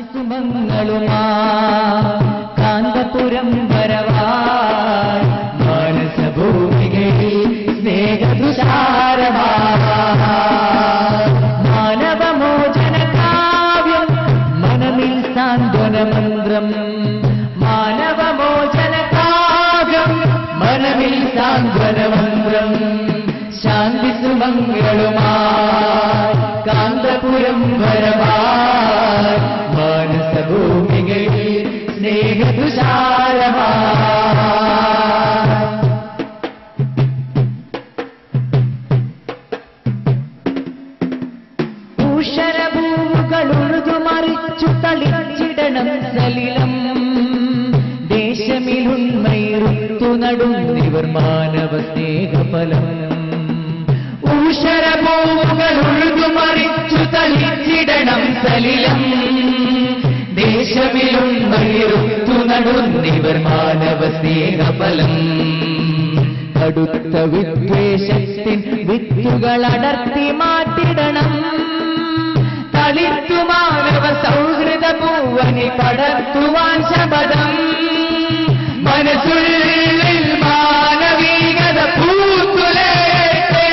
സുമങ്ങളുമാ കാന്തപുരം വരവായി മാനസഭൂമികയിൽ സ്നേഹതുഷാരമാ മാനവമോചന കാവ്യം മനമിൽ സാന്ത്വന മന്ത്രം മാനവമോചന കാവ്യം മനമിൽ സാന്ത്വന മന്ത്രം ശാന്തി സുമങ്ങളുമായി കാന്തപുരം വരവായി മാനസഭൂമികയിൽ സ്നേഹതുഷാരമാ ഊഷരഭൂമുകളുഴുതു മറിച്ചു തളിച്ചിടണം സലിലം ദേശമിലുണ്മയിരുത്തു നടുന്നിവർ മാനവ സ്നേഹഫലം ഊഷരഭൂമുകളുഴുതു മറിച്ചു തളിച്ചിടണം സലിലം ദേശമിലുണ്മയിരുത്തു നടുന്നിവർ മാനവ സ്നേഹഫലം കടുത്ത വിദ്വേഷത്തിൻ വിത്തുകൾ അടർത്തി മാറ്റിടണം തളിർത്തു മാനവ സൗഹൃദ പൂവനി പടർത്തുവാൻ ശപഥം മനസ്സുള്ളിൽ മാനവീകത പൂത്തുലയട്ടെ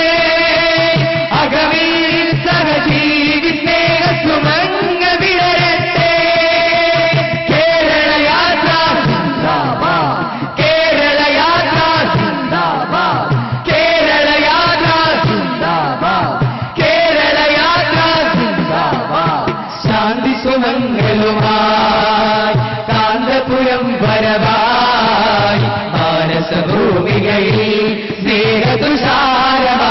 അകമീൽ സഹജീവി സ്നേഹ സുമങ്ങ വിടരട്ടെ കേരള യാത്ര സിന്ദാബാദ് കേരള യാത്ര സിന്ദാബാദ് കേരള യാത്ര സിന്ദാബാദ് കേരള യാത്ര സിന്ദാബാദ് ശാന്തി സുമംഗലുമായി കാന്തപുരം വരവായി മാനസഭൂമികയിൽ സ്നേഹതുഷാരമായി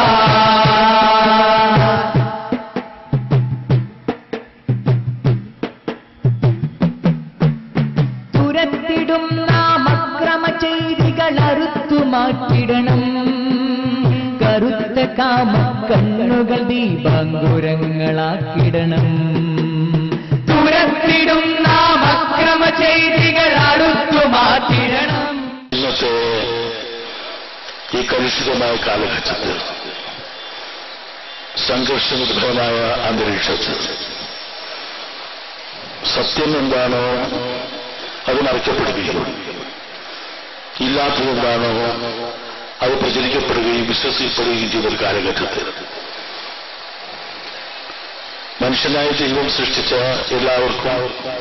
തുരത്തിടും നാം അക്രമ ചെയ്തികൾ അറുത്തു മാറ്റിടണം കറുത്ത കാമ കണ്ണുകൾ ദീപാങ്കുരങ്ങളാക്കിടണം തുരത്തിടും നാം അക്രമ ചെയ്തികൾ അറുത്തു മാറ്റിടണം ഇന്നത്തെ ഈ കലുഷിതമായ കാലഘട്ടത്തിൽ സംഘർഷനിർഭരമായ അന്തരീക്ഷത്തിൽ സത്യം എന്താണോ അത് മറക്കപ്പെടുകയും ഇല്ലാത്തതെന്താണോ അത് പ്രചരിക്കപ്പെടുകയും വിശ്വസിക്കപ്പെടുകയും ചെയ്ത ഒരു കാലഘട്ടത്തിൽ മനുഷ്യനായ ദൈവം സൃഷ്ടിച്ച എല്ലാവർക്കും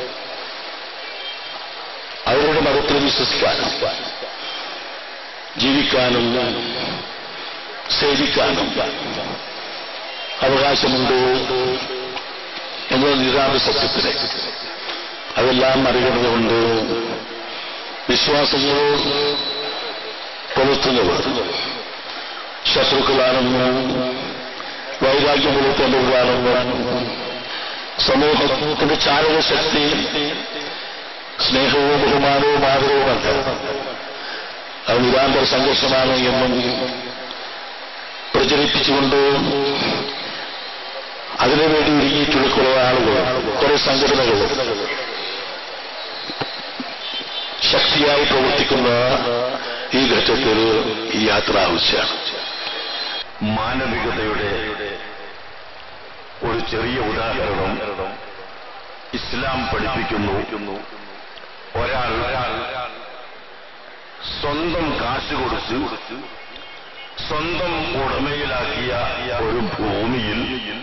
അവരുടെ മതത്തിൽ വിശ്വസിക്കാനും ജീവിക്കാനും സേവിക്കാനും അവകാശമുണ്ട് എന്ന നിതാന്ത സത്യത്തിന് അതെല്ലാം മറികടന്നുകൊണ്ട് വിശ്വാസങ്ങൾ പുലർത്തുന്നവർ ശത്രുക്കളാണെന്ന് വൈരാഗ്യം പുലർത്തേണ്ടവരാണെന്ന് സമൂഹത്തിന്റെ ചാലകശക്തി സ്നേഹവും ബഹുമാനവും ആദരവുമല്ല അത് നിരാന്തര സംഘർഷമാണ് എന്നും പ്രചരിപ്പിച്ചുകൊണ്ട് അതിനുവേണ്ടി ഒരുങ്ങിയിട്ടുള്ള കുറെ ആളുകൾ കുറെ സംഘടനകൾ ശക്തിയായി പ്രവർത്തിക്കുന്ന ഈ ഘട്ടത്തിൽ ഈ യാത്ര ആവശ്യമാണ് മാനവികതയുടെ ഒരു ചെറിയ ഉദാഹരണം ഇസ്ലാം പഠിപ്പിക്കുന്നു ഒരാൾ സ്വന്തം കാശ് കൊടുത്ത് സ്വന്തം ഉടമയിലാക്കിയ ഒരു ഭൂമിയിൽ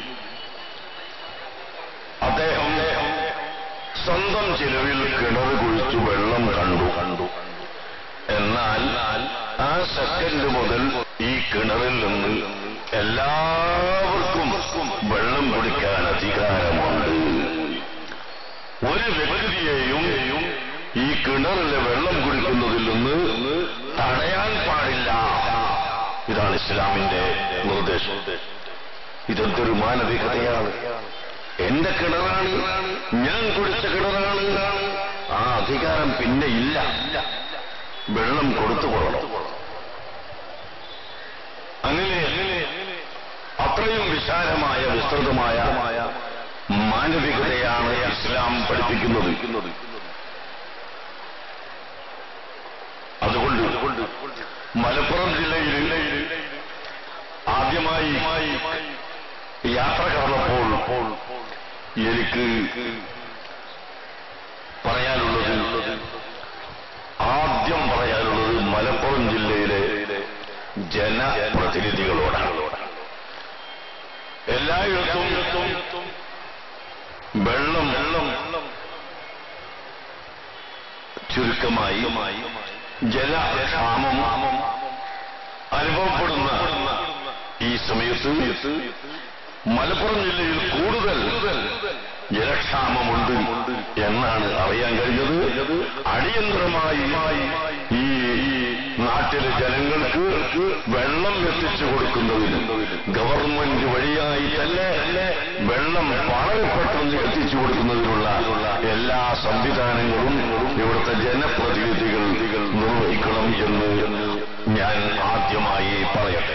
അദ്ദേഹം സ്വന്തം ചിലവിൽ കിണർ കുഴിച്ചു വെള്ളം കണ്ടു കണ്ടു എന്നാൽ ആ സെക്കൻഡ് മുതൽ ഈ കിണറിൽ നിന്ന് എല്ലാവർക്കും വെള്ളം കുടിക്കാൻ അധികാരമുണ്ട് ഒരു വ്യക്തിയെയും ഈ കിണറിലെ വെള്ളം കുടിക്കുന്നതിൽ നിന്ന് തടയാൻ പാടില്ല ഇതാണ് ഇസ്ലാമിന്റെ നിർദ്ദേശം ഇതെന്തൊരു മാനവികതയാണ് എന്റെ കിണറാണ് ഞാൻ കുടിച്ച കിണറാണ് ആ അധികാരം പിന്നെ ഇല്ല വെള്ളം കൊടുത്തു കൊള്ളണം അങ്ങനെ അത്രയും വിശാലമായ വിസ്തൃതമായ മാനവികതയാണ് ഇസ്ലാം പഠിപ്പിക്കുന്നത് അതുകൊണ്ട് മലപ്പുറം ജില്ലയിൽ ആദ്യമായി യാത്ര കടന്നപ്പോൾ എനിക്ക് പറയാനുള്ളത് ആദ്യം പറയാനുള്ളത് മലപ്പുറം ജില്ലയിലെ ജനപ്രതിനിധികളോടാണ് എല്ലായിടത്തും വെള്ളം വെള്ളം ചുരുക്കമായി ജലക്ഷാമം അനുഭവപ്പെടുന്ന ഈ സമയത്ത് മലപ്പുറം ജില്ലയിൽ കൂടുതൽ ജലക്ഷാമമുണ്ട് എന്നാണ് അറിയാൻ കഴിഞ്ഞത് അടിയന്തരമായി ഈ നാട്ടിലെ ജനങ്ങൾക്ക് വെള്ളം എത്തിച്ചു കൊടുക്കുന്നതിന് ഗവൺമെന്റ് വഴിയായി തന്നെ വെള്ളം വളരെ പെട്ടെന്ന് എത്തിച്ചു കൊടുക്കുന്നതിനുള്ള എല്ലാ സംവിധാനങ്ങളും ഇവിടുത്തെ ജനപ്രതിനിധികൾ നിർവഹിക്കണം എന്ന് ഞാൻ ആദ്യമായി പറയട്ടെ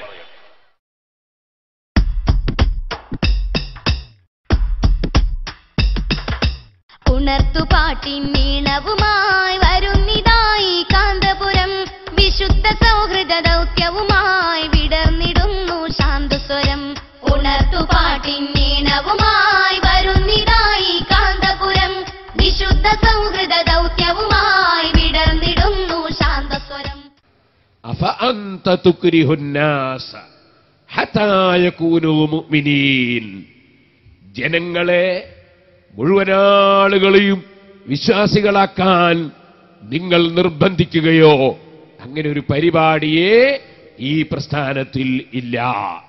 ഉണർത്തുപാട്ടിൻ നീളവുമായി വരുന്നിതായി കാന്തപുരം വിശുദ്ധ സൗഹൃദ ദൗത്യവുമായി വിടർന്നിടുന്നു ശാന്തസ്വരം ഉണർത്തുപാട്ടിൻ നീണവുമായി വരുന്നിതായി കാന്തപുരം വിശുദ്ധ സൗഹൃദ ദൗത്യവുമായി വിടർന്നിടുന്നു ശാന്തസ്വരം أفأنت تكره الناس حتى يكونوا مؤمنين ജനങ്ങളെ മുഴുവനാളുകളെയും വിശ്വാസികളാക്കാൻ നിങ്ങൾ നിർബന്ധിക്കുകയോ അങ്ങനെ ഒരു പരിപാടിയെ ഈ പ്രസ്ഥാനത്തിൽ ഇല്ല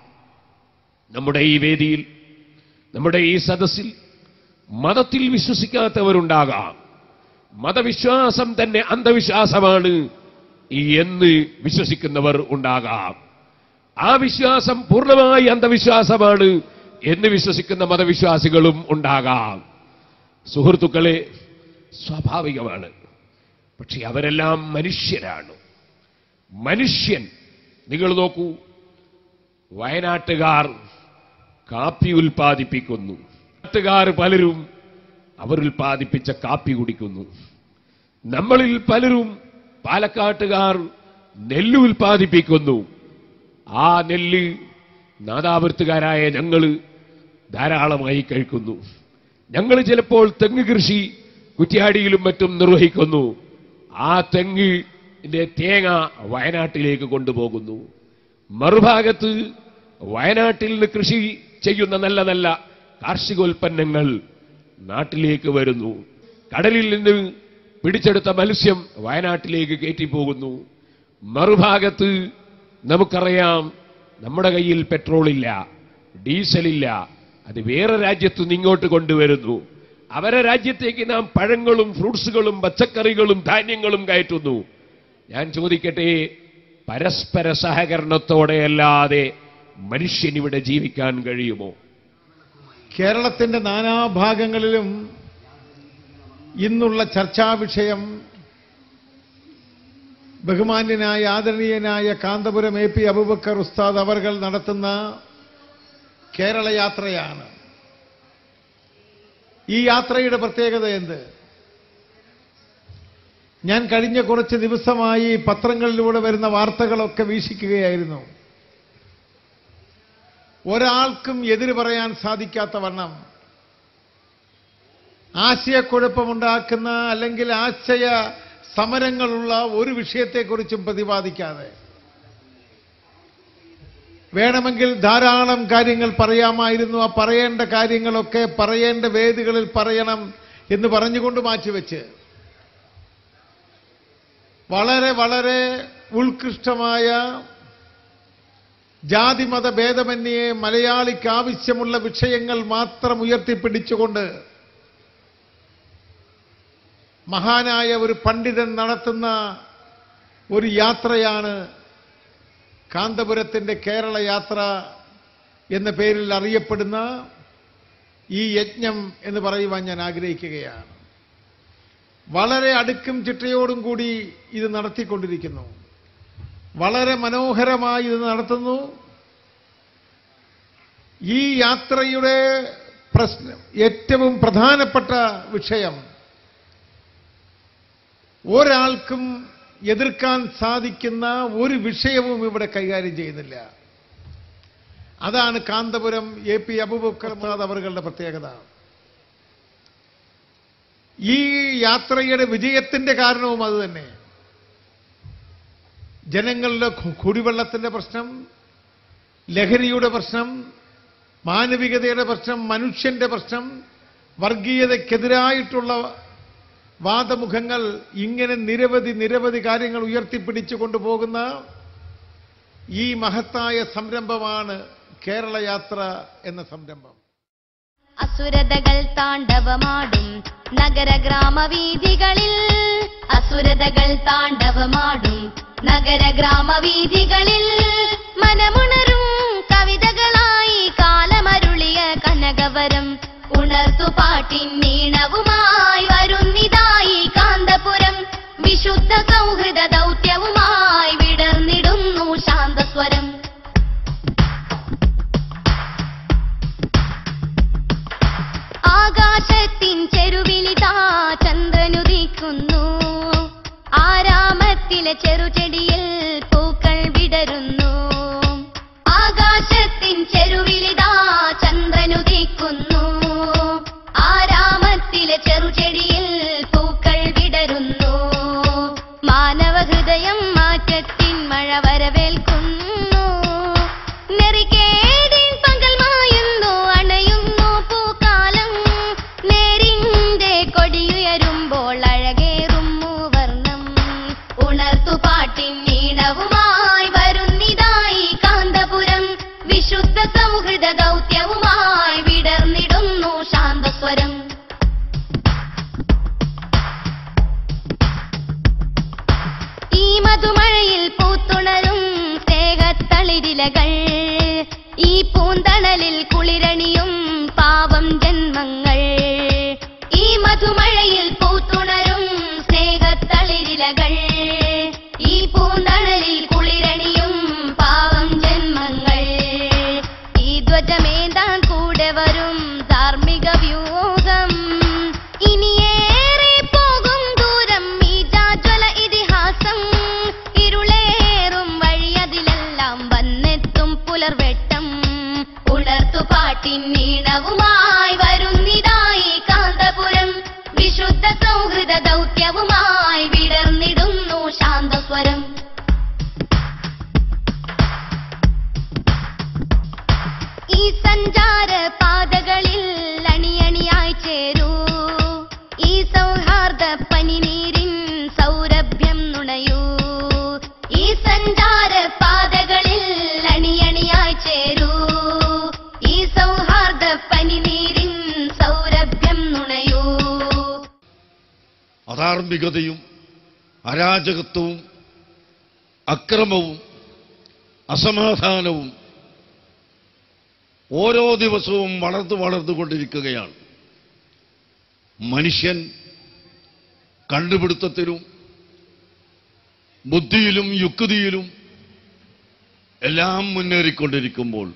നമ്മുടെ ഈ വേദിയിൽ നമ്മുടെ ഈ സദസ്സിൽ മതത്തിൽ വിശ്വസിക്കാത്തവരുണ്ടാകാം മതവിശ്വാസം തന്നെ അന്ധവിശ്വാസമാണ് എന്ന് വിശ്വസിക്കുന്നവർ ഉണ്ടാകാം ആ വിശ്വാസം പൂർണ്ണമായി അന്ധവിശ്വാസമാണ് എന്ന് വിശ്വസിക്കുന്ന മതവിശ്വാസികളും ഉണ്ടാകാം സുഹൃത്തുക്കളെ സ്വാഭാവികമാണ് പക്ഷെ അവരെല്ലാം മനുഷ്യരാണ് മനുഷ്യൻ നിങ്ങൾ നോക്കൂ വയനാട്ടുകാർ കാപ്പി ഉൽപ്പാദിപ്പിക്കുന്നു നാട്ടുകാർ പലരും അവർ ഉൽപ്പാദിപ്പിച്ച കാപ്പി കുടിക്കുന്നു നമ്മളിൽ പലരും പാലക്കാട്ടുകാർ നെല്ല് ഉൽപ്പാദിപ്പിക്കുന്നു ആ നെല്ല് നാദാപുരത്തുകാരായ ഞങ്ങൾ ധാരാളമായി കഴിക്കുന്നു ഞങ്ങൾ ചിലപ്പോൾ തെങ്ങ് കൃഷി കുറ്റ്യാടിയിലും മറ്റും നിർവഹിക്കുന്നു ആ തെങ്ങിന്റെ തേങ്ങ വയനാട്ടിലേക്ക് കൊണ്ടുപോകുന്നു മറുഭാഗത്ത് വയനാട്ടിൽ നിന്ന് കൃഷി ചെയ്യുന്ന നല്ല നല്ല കാർഷികോൽപ്പന്നങ്ങൾ നാട്ടിലേക്ക് വരുന്നു കടലിൽ നിന്ന് പിടിച്ചെടുത്ത മത്സ്യം വയനാട്ടിലേക്ക് കയറ്റിപ്പോകുന്നു മറുഭാഗത്ത് നമുക്കറിയാം നമ്മുടെ കയ്യിൽ പെട്രോളില്ല ഡീസലില്ല അത് വേറെ രാജ്യത്തു നിന്ന് ഇങ്ങോട്ട് കൊണ്ടുവരുന്നു അവരെ രാജ്യത്തേക്ക് നാം പഴങ്ങളും ഫ്രൂട്ട്സുകളും പച്ചക്കറികളും ധാന്യങ്ങളും കയറ്റുന്നു ഞാൻ ചോദിക്കട്ടെ പരസ്പര സഹകരണത്തോടെയല്ലാതെ മനുഷ്യനിവിടെ ജീവിക്കാൻ കഴിയുമോ കേരളത്തിന്റെ നാനാഭാഗങ്ങളിലും ഇന്നുള്ള ചർച്ചാ വിഷയം ബഹുമാന്യനായ ആദരണീയനായ കാന്തപുരം എ പി അബുബക്കർ ഉസ്താദ് അവർകൾ നടത്തുന്ന കേരള യാത്രയാണ് ഈ യാത്രയുടെ പ്രത്യേകത എന്ത് ഞാൻ കഴിഞ്ഞ കുറച്ച് ദിവസമായി പത്രങ്ങളിലൂടെ വരുന്ന വാർത്തകളൊക്കെ വീക്ഷിക്കുകയായിരുന്നു ഒരാൾക്കും എതിര് പറയാൻ സാധിക്കാത്ത വണ്ണം ആശയക്കുഴപ്പമുണ്ടാക്കുന്ന അല്ലെങ്കിൽ ആശയ സമരങ്ങളുള്ള ഒരു വിഷയത്തെക്കുറിച്ചും പ്രതിപാദിക്കാതെ വേണമെങ്കിൽ ധാരാളം കാര്യങ്ങൾ പറയാമായിരുന്നു ആ പറയേണ്ട കാര്യങ്ങളൊക്കെ പറയേണ്ട വേദികളിൽ പറയണം എന്ന് പറഞ്ഞുകൊണ്ട് മാറ്റിവെച്ച് വളരെ വളരെ ഉത്കൃഷ്ടമായ ജാതിമത ഭേദമന്യേ മലയാളിക്ക് ആവശ്യമുള്ള വിഷയങ്ങൾ മാത്രം ഉയർത്തിപ്പിടിച്ചുകൊണ്ട് മഹാനായ ഒരു പണ്ഡിതൻ നടത്തുന്ന ഒരു യാത്രയാണ് കാന്തപുരത്തിന്റെ കേരള യാത്ര എന്ന പേരിൽ അറിയപ്പെടുന്ന ഈ യജ്ഞം എന്ന് പറയുവാൻ ഞാൻ ആഗ്രഹിക്കുകയാണ് വളരെ അടുക്കും ചിട്ടയോടും കൂടി ഇത് നടത്തിക്കൊണ്ടിരിക്കുന്നു വളരെ മനോഹരമായി ഇത് നടത്തുന്നു ഈ യാത്രയുടെ പ്രശ്നം ഏറ്റവും പ്രധാനപ്പെട്ട വിഷയം ഒരാൾക്കും എതിർക്കാൻ സാധിക്കുന്ന ഒരു വിഷയവും ഇവിടെ കൈകാര്യം ചെയ്യുന്നില്ല അതാണ് കാന്തപുരം എ പി അബുബക്കർ അവരുടെ പ്രത്യേകത ഈ യാത്രയുടെ വിജയത്തിന്റെ കാരണവും അത് തന്നെ ജനങ്ങളുടെ കു- കുടിവെള്ളത്തിന്റെ പ്രശ്നം ലഹരിയുടെ പ്രശ്നം മാനവികതയുടെ പ്രശ്നം മനുഷ്യന്റെ പ്രശ്നം വർഗീയതയ്ക്കെതിരായിട്ടുള്ള വാദമുഖങ്ങൾ ഇങ്ങനെ നിരവധി നിരവധി കാര്യങ്ങൾ ഉയർത്തിപ്പിടിച്ചു കൊണ്ടുപോകുന്ന ഈ മഹത്തായ സംരംഭമാണ് കേരള യാത്ര എന്ന സംരംഭം അസുരതകൾ താണ്ഡവമാടും നഗര ഗ്രാമവീഥികളിൽ അസുരതകൾ താണ്ഡവമാടും നഗര ഗ്രാമവീഥികളിൽ മനമുണരും കവിതകളായി കാലമരുളിയ കനകവരം ഉണർത്തു പാട്ടിൻ നീണവുമായി വരുന്നിതായി കാന്തപുരം വിശുദ്ധ സൗഹൃദ ദൗത്യവുമായി വിടർന്നിടുന്നു ശാന്തസ്വരം ആകാശത്തിൻ ചെരുവിലിതാ ചന്ദ്രനുദിക്കുന്നു ആരാമത്തിലെ ചെറുചെടിയിൽ പൂക്കൾ വിടരുന്നു ആകാശത്തിൻ ചെരുവിലിതാ ചന്ദ്രനുദിക്കുന്നു ആരാമത്തിലെ ചെറുചെടിയിൽ പൂക്കൾ വിടരുന്നു മാനവ ഹൃദയം മാറ്റത്തിൻ മഴ വരവേൽക്കുന്നു നെറികേടിൻ പകൽ മായുന്നു അണയുന്നു പൂക്കാലം നേരിന്റെ കൊടിയുയരുമ്പോൾ അഴകേറും മൂവർണ്ണം ഉണർത്തു പാട്ടിൻ ഈണവുമായി വരുന്നിതായി കാന്തപുരം വിശുദ്ധ സൗഹൃദ ദൗത്യവുമായി വിടർന്നിടുന്നു ശാന്തസ്വരം ഈ മധുമഴയിൽ പൂത്തുണരും സ്നേഹത്തളിരിലകൾ ഈ പൂന്തണലിൽ കുളിരണിയും പാവം ജന്മങ്ങൾ ഈ മധുമഴയിൽ പൂത്തുണരും സ്നേഹത്തളിരിലകൾ ഈ പൂന്തണലിൽ കുളിരണിയും പാവം ജന്മങ്ങൾ ഈ ധ്വജമേന്താൻ കൂടെ വരും ധാർമ്മിക വ്യൂഹം ഇനിയേറെ പോകും ദൂരം ഈ ജാജ്വല ഇതിഹാസം ഇരുളേറും വഴിയതിലെല്ലാം വന്നെത്തും പുലർവെട്ടം ഉണർത്തു പാട്ടിൻ നീണവുമായി വരുന്നിതായി കാന്തപുരം വിശുദ്ധ സൗഹൃദ ദൗത്യവുമായി വിടർന്നിടുന്നു ശാന്തസ്വരം ഈ സഞ്ചാര പാതകളിൽ അണിയണിയായി ചേരൂ ഈ സൗഹാർദ്ദ പനിനീരിൻ സൗരഭ്യം നുണയൂ ഈ സഞ്ചാര പാതകളിൽ അണിയണിയായി ചേരൂ ഈ സൗഹാർദ്ദ പനിനീരിൻ സൗരഭ്യം നുണയൂ അധാർമികതയും അരാജകത്വവും അക്രമവും അസമാധാനവും ഓരോ ദിവസവും വളർന്നു വളർന്നുകൊണ്ടിരിക്കുകയാണ് മനുഷ്യൻ കണ്ടുപിടുത്തത്തിലും ബുദ്ധിയിലും യുക്തിയിലും എല്ലാം മുന്നേറിക്കൊണ്ടിരിക്കുമ്പോൾ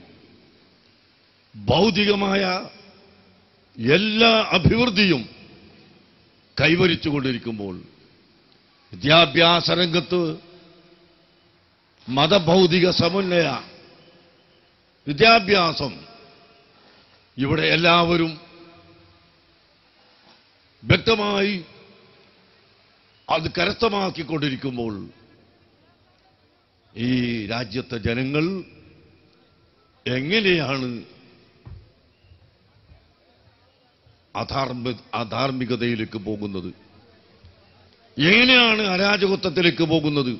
ഭൗതികമായ എല്ലാ അഭിവൃദ്ധിയും കൈവരിച്ചുകൊണ്ടിരിക്കുമ്പോൾ വിദ്യാഭ്യാസ രംഗത്ത് മതഭൗതിക സമന്വയ വിദ്യാഭ്യാസം ഇവിടെ എല്ലാവരും വ്യക്തമായി അത് കരസ്ഥമാക്കിക്കൊണ്ടിരിക്കുമ്പോൾ ഈ രാജ്യത്തെ ജനങ്ങൾ എങ്ങനെയാണ് അധാർമ അധാർമികതയിലേക്ക് പോകുന്നത് എങ്ങനെയാണ് അരാജകത്വത്തിലേക്ക് പോകുന്നത്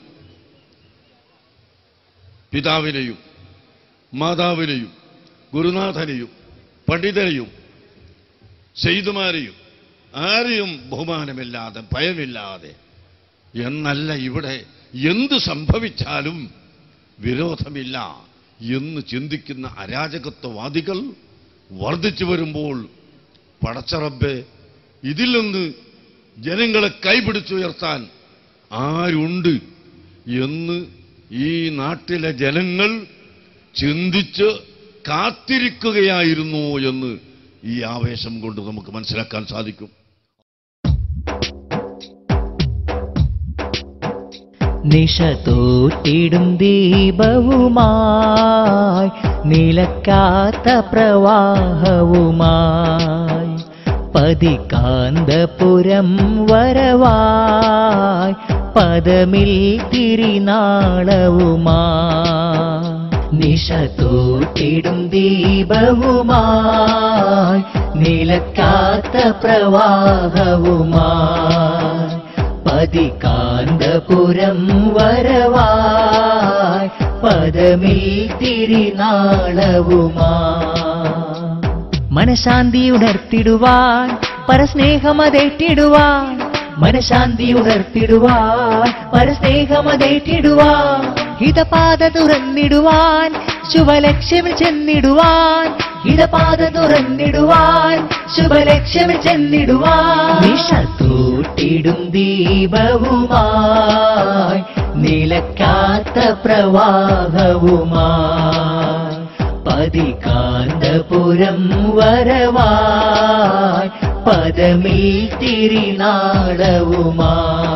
പിതാവിനെയും മാതാവിനെയും ഗുരുനാഥനെയും പണ്ഡിതനെയും സെയ്തുമാരെയും ആരെയും ബഹുമാനമില്ലാതെ ഭയമില്ലാതെ എന്നല്ല ഇവിടെ എന്ത് സംഭവിച്ചാലും വിരോധമില്ല എന്ന് ചിന്തിക്കുന്ന അരാജകത്വവാദികൾ വർദ്ധിച്ചു വരുമ്പോൾ പടച്ചറബെ ഇതിൽ നിന്ന് ജനങ്ങളെ കൈപിടിച്ചുയർത്താൻ ആരുണ്ട് എന്ന് ഈ നാട്ടിലെ ജനങ്ങൾ ചിന്തിച്ച് കാത്തിരിക്കുകയായിരുന്നു എന്ന് ഈ ആവേശം കൊണ്ട് നമുക്ക് മനസ്സിലാക്കാൻ സാധിക്കും നിശ തോറ്റിടും ദീപവുമായി നിലക്കാത്ത പ്രവാഹവുമായി പതികാന്തപുരം വരവായി പദമിൽ തിരിനാളവുമാ നിശ തൂട്ടിടും ദീപവുമായി നിലക്കാത്ത പ്രവാഹവുമായി പതികാന്തപുരം വരവായി പദമിൽ തിരിനാളവുമായി മനശാന്തി ഉണർത്തിടുവാൻ പരസ്നേഹമതേറ്റിടുവാൻ മനശാന്തി ഉണർത്തിടുവാൻ പരസ്നേഹമതേറ്റിടുവാൻ ഹിതപാത തുറന്നിടുവാൻ ശുഭലക്ഷ്യമിൽ ചെന്നിടുവാൻ ഹിതപാത തുറന്നിടുവാൻ ശുഭലക്ഷ്യമിൽ ചെന്നിടുവാൻ നിശ തൂട്ടിടും ദീപവുമായി നിലക്കാത്ത പ്രവാഹവുമായി പതികാന്തപുരം വരവായി പദമിൽ തിരിനാളവുമാ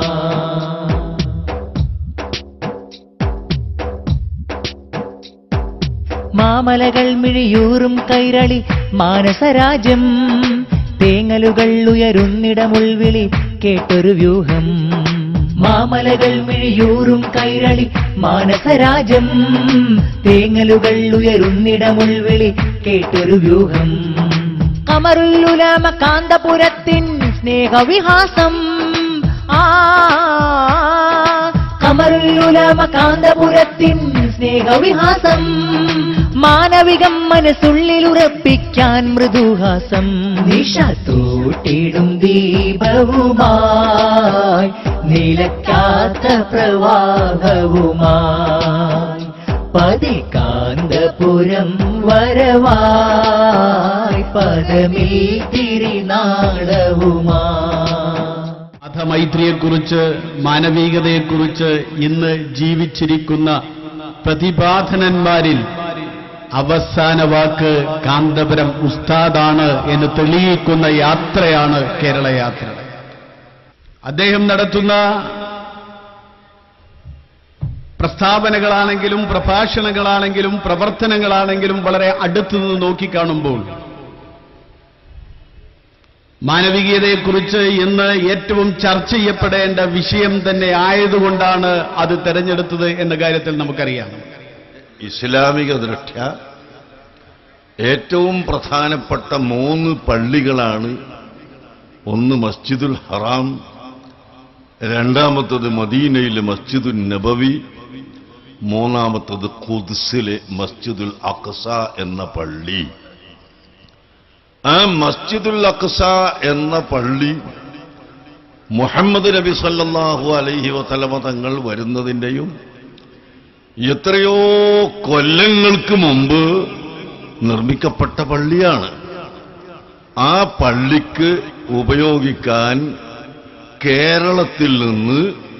മാമലകൾ മിഴിയൂറും കൈരളി മാനസരാജ്യം തേങ്ങലുകൾ ഉയരുന്നിടമുൾവിളി കേട്ടൊരു വ്യൂഹം മാമലകൾ മിഴിയൂറും കൈരളി മാനസരാജം തേങ്ങലുകൾ ഉയരുന്നിടമുൾവിളി കേട്ടൊരു വ്യൂഹം കമറുല്ലുലാമ കാന്തപുരത്തിൻ സ്നേഹവിഹാസം ആ കമറുല്ലുലാമ കാന്തപുരത്തിൻ സ്നേഹവിഹാസം മാനവികം മനസ്സുള്ളിൽ ഉറപ്പിക്കാൻ മൃദുഹാസം നിശ തൂട്ടിടും ദീപവുമായി നിലക്കാത്ത പ്രവാഹവുമായി പതികാന്തപുരം വരവായി പദമിൽ തിരിനാളവുമായി മതമൈത്രിയെക്കുറിച്ച് മാനവികതയെക്കുറിച്ച് ഇന്ന് ജീവിച്ചിരിക്കുന്ന പ്രതിപാദനന്മാരിൽ അവസാന വാക്ക് കാന്തപുരം ഉസ്താദാണ് എന്ന് തെളിയിക്കുന്ന യാത്രയാണ് കേരള യാത്ര അദ്ദേഹം നടത്തുന്ന പ്രസ്താവനകളാണെങ്കിലും പ്രഭാഷണങ്ങളാണെങ്കിലും പ്രവർത്തനങ്ങളാണെങ്കിലും വളരെ അടുത്തു നിന്ന് നോക്കിക്കാണുമ്പോൾ മാനവികതയെക്കുറിച്ച് ഇന്ന് ഏറ്റവും ചർച്ച ചെയ്യപ്പെടേണ്ട വിഷയം തന്നെ ആയതുകൊണ്ടാണ് അത് തെരഞ്ഞെടുത്തത് എന്ന കാര്യത്തിൽ നമുക്കറിയാം ഇസ്ലാമിക ദൃഷ്ട്യ ഏറ്റവും പ്രധാനപ്പെട്ട മൂന്ന് പള്ളികളാണ് ഒന്ന് മസ്ജിദുൽ ഹറാം രണ്ടാമത്തത് മദീനയിലെ മസ്ജിദുൽ നബവി മൂന്നാമത്തത് ഖുദ്സിലെ മസ്ജിദുൽ അഖസ എന്ന പള്ളി ആ മസ്ജിദുൽ അഖസ എന്ന പള്ളി മുഹമ്മദ് നബി സല്ലല്ലാഹു അലൈഹി വസല്ലമ തങ്ങൾ വരുന്നതിൻ്റെയും എത്രയോ കൊല്ലങ്ങൾക്ക് മുമ്പ് നിർമ്മിക്കപ്പെട്ട പള്ളിയാണ് ആ പള്ളിക്ക് ഉപയോഗിക്കാൻ കേരളത്തിൽ നിന്ന്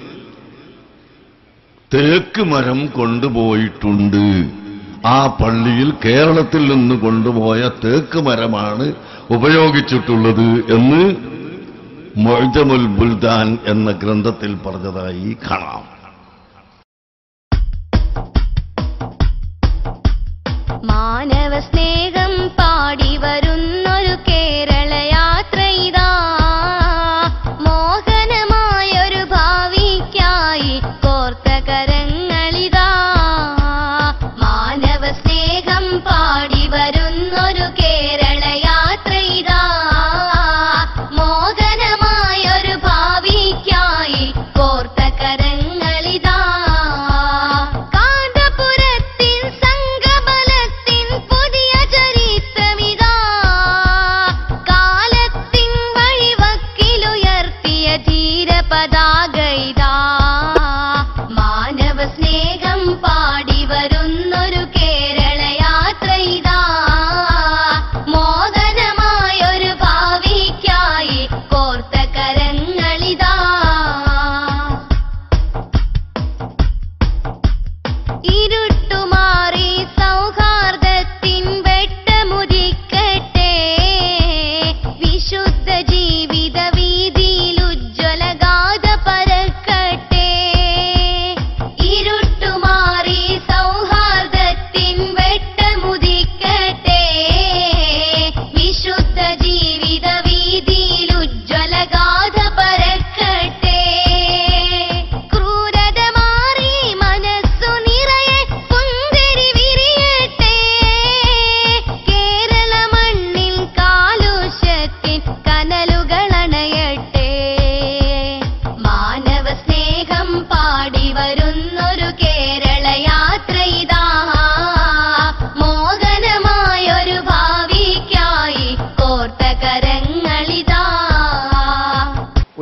തേക്ക് മരം കൊണ്ടുപോയിട്ടുണ്ട് ആ പള്ളിയിൽ കേരളത്തിൽ നിന്ന് കൊണ്ടുപോയ തേക്ക് മരമാണ് ഉപയോഗിച്ചിട്ടുള്ളത് എന്ന് മൊയ്തമുൽ ബുൽദാൻ എന്ന ഗ്രന്ഥത്തിൽ പറഞ്ഞതായി കാണാം മാനവ സ്നേഹം പാടി വരുന്നൊരു കേരള യാത്ര ഇതാ മോഹനമായൊരു ഭാവിക്കായി കോർത്ത കരങ്ങളിതാ മാനവ സ്നേഹം പാടി വരുന്നൊരു കേരള യാത്ര ഇതാ മോഹനമായൊരു ഭാവിക്കായി കോർത്ത കരങ്ങൾ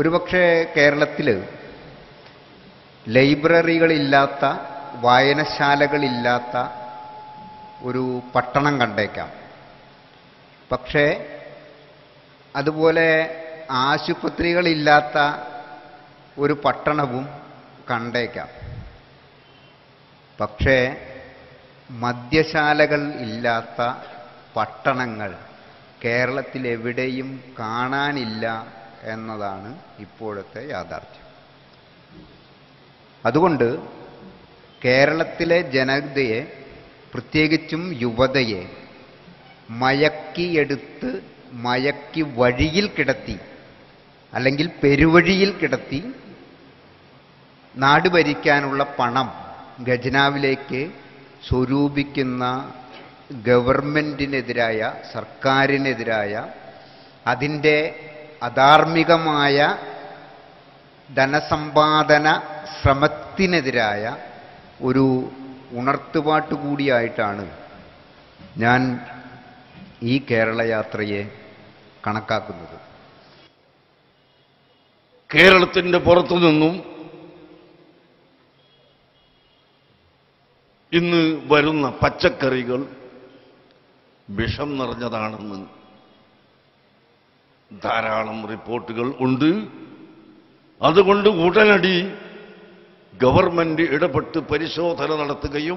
ഒരുപക്ഷെ കേരളത്തിൽ ലൈബ്രറികളില്ലാത്ത വായനശാലകളില്ലാത്ത ഒരു പട്ടണം കണ്ടേക്കാം പക്ഷേ അതുപോലെ ആശുപത്രികളില്ലാത്ത ഒരു പട്ടണവും കണ്ടേക്കാം പക്ഷേ മദ്യശാലകൾ ഇല്ലാത്ത പട്ടണങ്ങൾ കേരളത്തിൽ എവിടെയും കാണാനില്ല എന്നതാണ് ഇപ്പോഴത്തെ യാഥാർത്ഥ്യം അതുകൊണ്ട് കേരളത്തിലെ ജനതയെ പ്രത്യേകിച്ചും യുവതയെ മയക്കിയെടുത്ത് മയക്കി വഴിയിൽ കിടത്തി അല്ലെങ്കിൽ പെരുവഴിയിൽ കിടത്തി നാട് ഭരിക്കാനുള്ള പണം ഖജനാവിലേക്ക് സ്വരൂപിക്കുന്ന ഗവൺമെൻറ്റിനെതിരായ സർക്കാരിനെതിരായ അതിൻ്റെ അധാർമികമായ ധനസമ്പാദന ശ്രമത്തിനെതിരായ ഒരു ഉണർത്തുപാട്ട് കൂടിയായിട്ടാണ് ഞാൻ ഈ കേരളയാത്രയെ കണക്കാക്കുന്നത് കേരളത്തിന്റെ പുറത്തു നിന്നും ഇന്ന് വരുന്ന പച്ചക്കറികൾ വിഷം നിറഞ്ഞതാണെന്ന് ധാരാളം റിപ്പോർട്ടുകൾ ഉണ്ട് അതുകൊണ്ട് ഉടനടി ഗവൺമെന്റ് ഇടപെട്ട് പരിശോധന നടത്തുകയും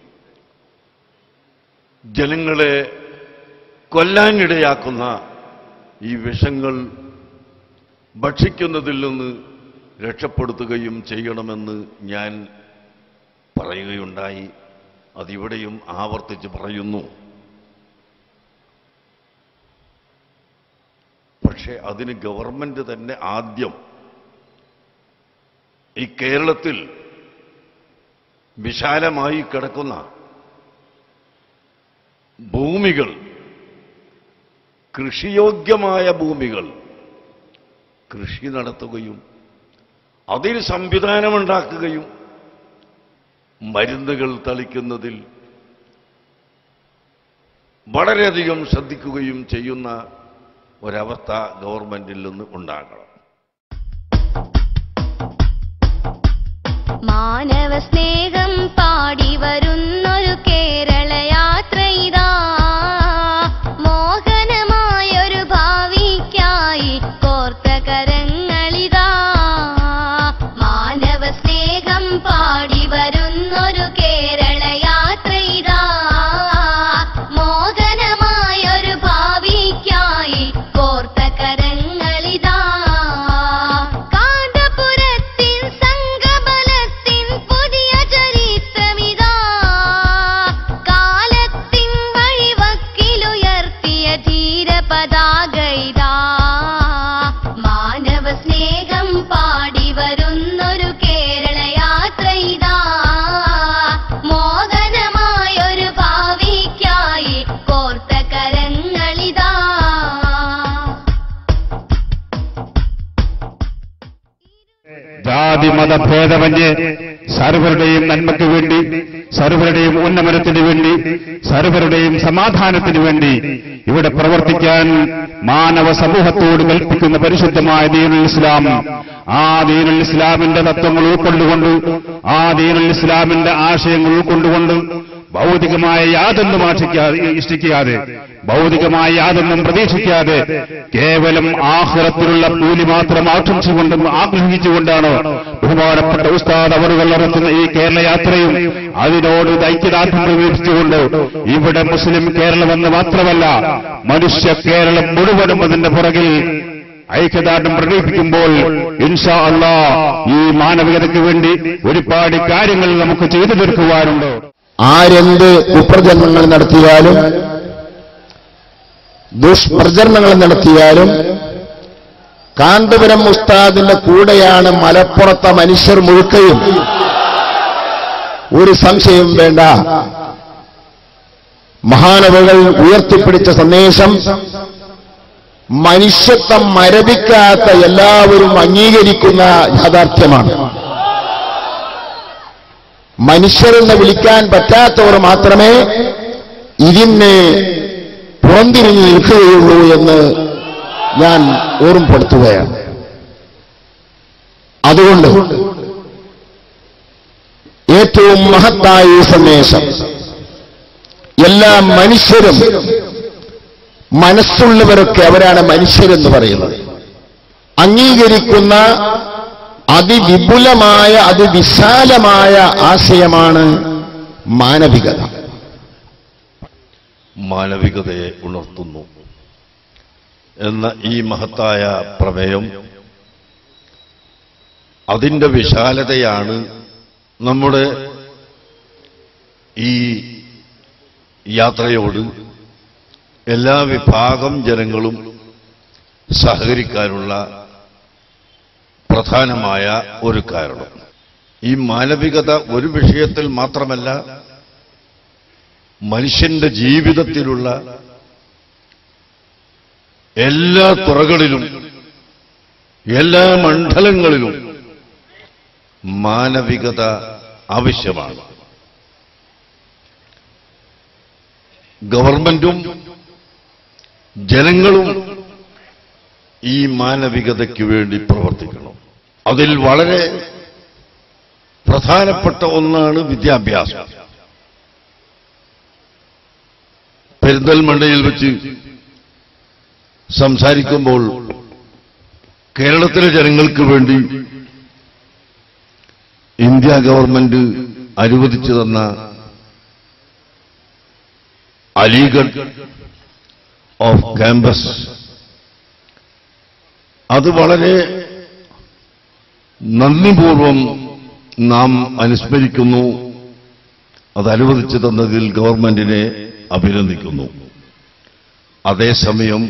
ജനങ്ങളെ കൊല്ലാനിടയാക്കുന്ന ഈ വിഷങ്ങൾ ഭക്ഷിക്കുന്നതിൽ നിന്ന് രക്ഷപ്പെടുത്തുകയും ചെയ്യണമെന്ന് ഞാൻ പറയുകയുണ്ടായി അതിവിടെയും ആവർത്തിച്ച് പറയുന്നു പക്ഷേ അതിന് ഗവൺമെന്റ് തന്നെ ആദ്യം ഈ കേരളത്തിൽ വിശാലമായി കിടക്കുന്ന ഭൂമികൾ കൃഷിയോഗ്യമായ ഭൂമികൾ കൃഷി നടത്തുകയും അതിൽ സംവിധാനമുണ്ടാക്കുകയും മരുന്നുകൾ തളിക്കുന്നതിൽ വളരെയധികം ശ്രദ്ധിക്കുകയും ചെയ്യുന്ന ഒരവസ്ഥ ഗവൺമെന്റിൽ നിന്ന് ഉണ്ടാകണം മാനവ സ്നേഹം പാടി വരുന്നൊരു കേരള യാത്ര ഇതാ മോഹനമായൊരു ഭാവിക്കായി കോർത്ത കരങ്ങളിതാ മാനവ സ്നേഹം പാടി വരുന്നൊരു കേരള യാത്ര ഇതാ മോഹനമായൊരു ഭാവിക്കായി കോർത്ത കരങ്ങളിതാ കാന്തപുരത്തിൻ സംഘബലത്തിൻ പുതിയ ചരിത്രമിതാ കാലത്തിൻ വഴിവക്കിലുയർത്തിയ ധീരപതാക ഇതാ മാനവ സ്നേഹം പാടി വരുന്നൊരു കേരള യാത്ര ഇതാ മോഹനമായൊരു ഭാവിക്കായി കോർത്ത കരങ്ങളിതാ ജാതി മതഭേദമന്യേ സർവരുടെയും നന്മയ്ക്ക് വേണ്ടി സർവരുടെയും ഉന്നമനത്തിന് വേണ്ടി സർവരുടെയും സമാധാനത്തിന് വേണ്ടി ഇവിടെ പ്രവർത്തിക്കാൻ മാനവ സമൂഹത്തോട് കൽപ്പിക്കുന്ന പരിശുദ്ധമായ ദീനുൽ ഇസ്ലാം ആ ദീനുൽ ഇസ്ലാമിന്റെ തത്വങ്ങൾ ഉൾക്കൊണ്ടുകൊണ്ട് ആ ദീനുൽ ഇസ്ലാമിന്റെ ആശയങ്ങൾ ഉൾക്കൊണ്ടുകൊണ്ട് ഭൗതികമായ യാതൊന്നും ആശിക്കാതെ ഇഷ്ടിക്കാതെ ഭൗതികമായ യാതൊന്നും പ്രതീക്ഷിക്കാതെ കേവലം ആഹ്റത്തിലുള്ള കൂലി മാത്രം ആശംസിച്ചുകൊണ്ടും ആഗ്രഹിച്ചുകൊണ്ടാണ് ബഹുമാനപ്പെട്ട ഉസ്താദ് അവറുകൾ നടത്തുന്ന ഈ കേരള യാത്രയും അതിനോട് ഐക്യദാർഢ്യം പ്രകടിപ്പിച്ചുകൊണ്ട് ഇവിടെ മുസ്ലിം കേരളമെന്ന് മാത്രമല്ല മനുഷ്യ കേരളം മുഴുവനും അതിന്റെ പുറകിൽ ഐക്യദാർഢ്യം പ്രകടിപ്പിക്കുമ്പോൾ ഇൻഷാ അള്ളാ ഈ മാനവികതയ്ക്ക് വേണ്ടി ഒരുപാട് കാര്യങ്ങൾ നമുക്ക് ചെയ്തു തീർക്കുവാനുണ്ട് ആരെന്ത് കുപ്രചരണങ്ങൾ നടത്തിയാലും ദുഷ്പ്രചരണങ്ങൾ നടത്തിയാലും കാന്തപുരം ഉസ്താദിന്റെ കൂടെയാണ് മലപ്പുറത്തെ മനുഷ്യർ മുഴുക്കയും ഒരു സംശയവും വേണ്ട മഹാനവകൾ ഉയർത്തിപ്പിടിച്ച സന്ദേശം മനുഷ്യത്വം മരവിക്കാത്ത എല്ലാവരും അംഗീകരിക്കുന്ന യാഥാർത്ഥ്യമാണ് മനുഷ്യരെന്ന് വിളിക്കാൻ പറ്റാത്തവർ മാത്രമേ ഇതിന് പുറംതിരിഞ്ഞ് നിൽക്കുകയുള്ളൂ എന്ന് ഞാൻ ഓർമ്മപ്പെടുത്തുകയാണ് അതുകൊണ്ട് ഏറ്റവും മഹത്തായ ഈ സന്ദേശം എല്ലാ മനുഷ്യരും മനസ്സുള്ളവരൊക്കെ അവരാണ് മനുഷ്യരെന്ന് പറയുന്നത് അംഗീകരിക്കുന്ന അതിവിപുലമായ അതിവിശാലമായ ആശയമാണ് മാനവികത മാനവികതയെ ഉണർത്തുന്നു എന്ന ഈ മഹത്തായ പ്രമേയം അതിൻ്റെ വിശാലതയാണ് നമ്മുടെ ഈ യാത്രയോട് എല്ലാ വിഭാഗം ജനങ്ങളും സഹകരിക്കാനുള്ള പ്രധാനമായ ഒരു കാരണം ഈ മാനവികത ഒരു വിഷയത്തിൽ മാത്രമല്ല മനുഷ്യന്റെ ജീവിതത്തിലുള്ള എല്ലാ തുറകളിലും എല്ലാ മണ്ഡലങ്ങളിലും മാനവികത ആവശ്യമാണ് ഗവൺമെന്റും ജനങ്ങളും ഈ മാനവികതയ്ക്ക് വേണ്ടി പ്രവർത്തിക്കണം അതിൽ വളരെ പ്രധാനപ്പെട്ട ഒന്നാണ് വിദ്യാഭ്യാസം പെരിന്തൽമണ്ണയിൽ വെച്ച് സംസാരിക്കുമ്പോൾ കേരളത്തിലെ ജനങ്ങൾക്ക് വേണ്ടി ഇന്ത്യ ഗവൺമെന്റ് അനുവദിച്ചു തന്ന അലിഗഡ് ഓഫ് ക്യാമ്പസ് അത് വളരെ നന്ദിപൂർവം നാം അനുസ്മരിക്കുന്നു അത് അനുവദിച്ചു തന്നതിൽ ഗവൺമെന്റിനെ അഭിനന്ദിക്കുന്നു അതേസമയം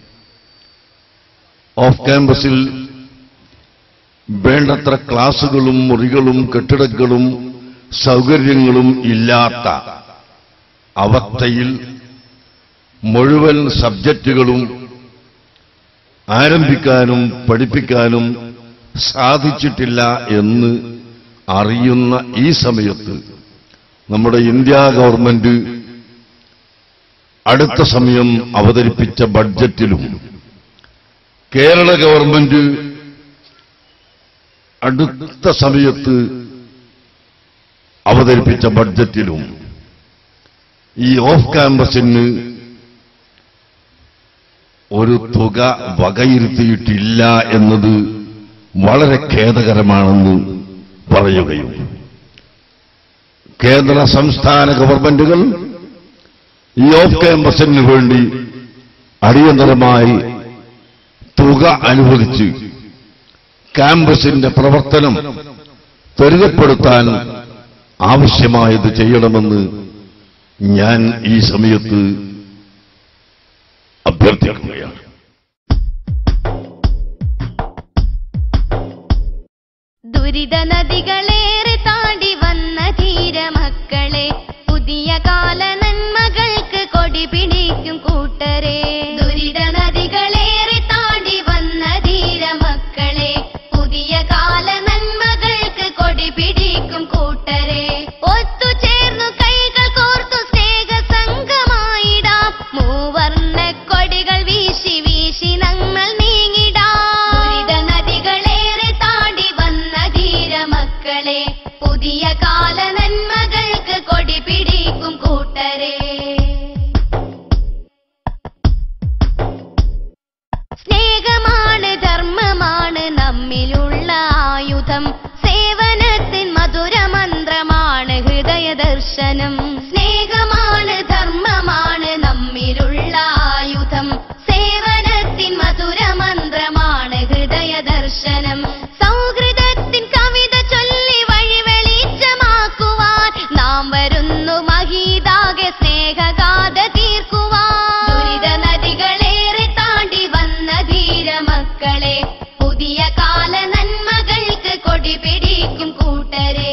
ഓഫ് ക്യാമ്പസിൽ വേണ്ടത്ര ക്ലാസുകളും മുറികളും കെട്ടിടങ്ങളും സൗകര്യങ്ങളും ഇല്ലാത്ത അവസ്ഥയിൽ മുഴുവൻ സബ്ജക്റ്റുകളും ആരംഭിക്കാനും പഠിപ്പിക്കാനും സാധിച്ചിട്ടില്ല എന്ന് അറിയുന്ന ഈ സമയത്ത് നമ്മുടെ ഇന്ത്യ ഗവൺമെന്റ് അടുത്ത സമയം അവതരിപ്പിച്ച ബഡ്ജറ്റിലും കേരള ഗവൺമെന്റ് അടുത്ത സമയത്ത് അവതരിപ്പിച്ച ബഡ്ജറ്റിലും ഈ ഓഫ് ക്യാമ്പസിന് ഒരു തുക വകയിരുത്തിയിട്ടില്ല എന്നത് വളരെ ഖേദകരമാണെന്ന് പറയുകയും കേന്ദ്ര സംസ്ഥാന ഗവൺമെന്റുകൾ ഈ ഓഫ് ക്യാമ്പസിന് വേണ്ടി അടിയന്തരമായി തുക അനുവദിച്ച് ക്യാമ്പസിന്റെ പ്രവർത്തനം ത്വരിതപ്പെടുത്താൻ ആവശ്യമായത് ചെയ്യണമെന്ന് ഞാൻ ഈ സമയത്ത് അഭ്യർത്ഥിക്കുകയാണ് ദുരിത നദികളേറെ താണ്ടി വന്ന ധീരമക്കളെ പുതിയ കാല നന്മകൾക്ക് കൊടി പിടിക്കും കൂട്ടരെ ദുരിത നദികളേറെ താണ്ടി വന്ന ധീരമക്കളെ പുതിയ കാല നന്മകൾക്ക് കൊടി പിടിക്കും കൂട്ടരെ ഒത്തുചേർന്നു കൈകൾ കോർത്തു സ്നേഹ സംഘമായിടാം മൂവർണ്ണ കൊടികൾ വീശി വീശി നമ്മൾ നീങ്ങിടാം ദുരിത നദികളേറെ താണ്ടി വന്ന ധീരമക്കളെ പുതിയ കാല നന്മകൾക്ക് കൊടി പിടിക്കും കൂട്ടരെ സ്നേഹമാണ് ധർമ്മമാണ് നമ്മിലുള്ള ആയുധം സേവനത്തിൻ മധുരമന്ത്രമാണ് ഹൃദയ ദർശനം സ്നേഹമാണ് ധർമ്മമാണ് നമ്മിലുള്ള ആയുധം സേവനത്തിൻ മധുരമന്ത്രമാണ് ഹൃദയ ദർശനം സൗഹൃദത്തിൻ കവിത ചൊല്ലി വഴി വെളിച്ചമാക്കുവാൻ നാം വരുന്നു മഹീതാകെ സ്നേഹഗാഥ തീർക്കുവാൻ ദുരിത നദികളേറെ താണ്ടി വന്ന ധീരമക്കളെ പുതിയ കാല നന്മകൾക്ക് കൊടി പിടിക്കും കൂട്ടരെ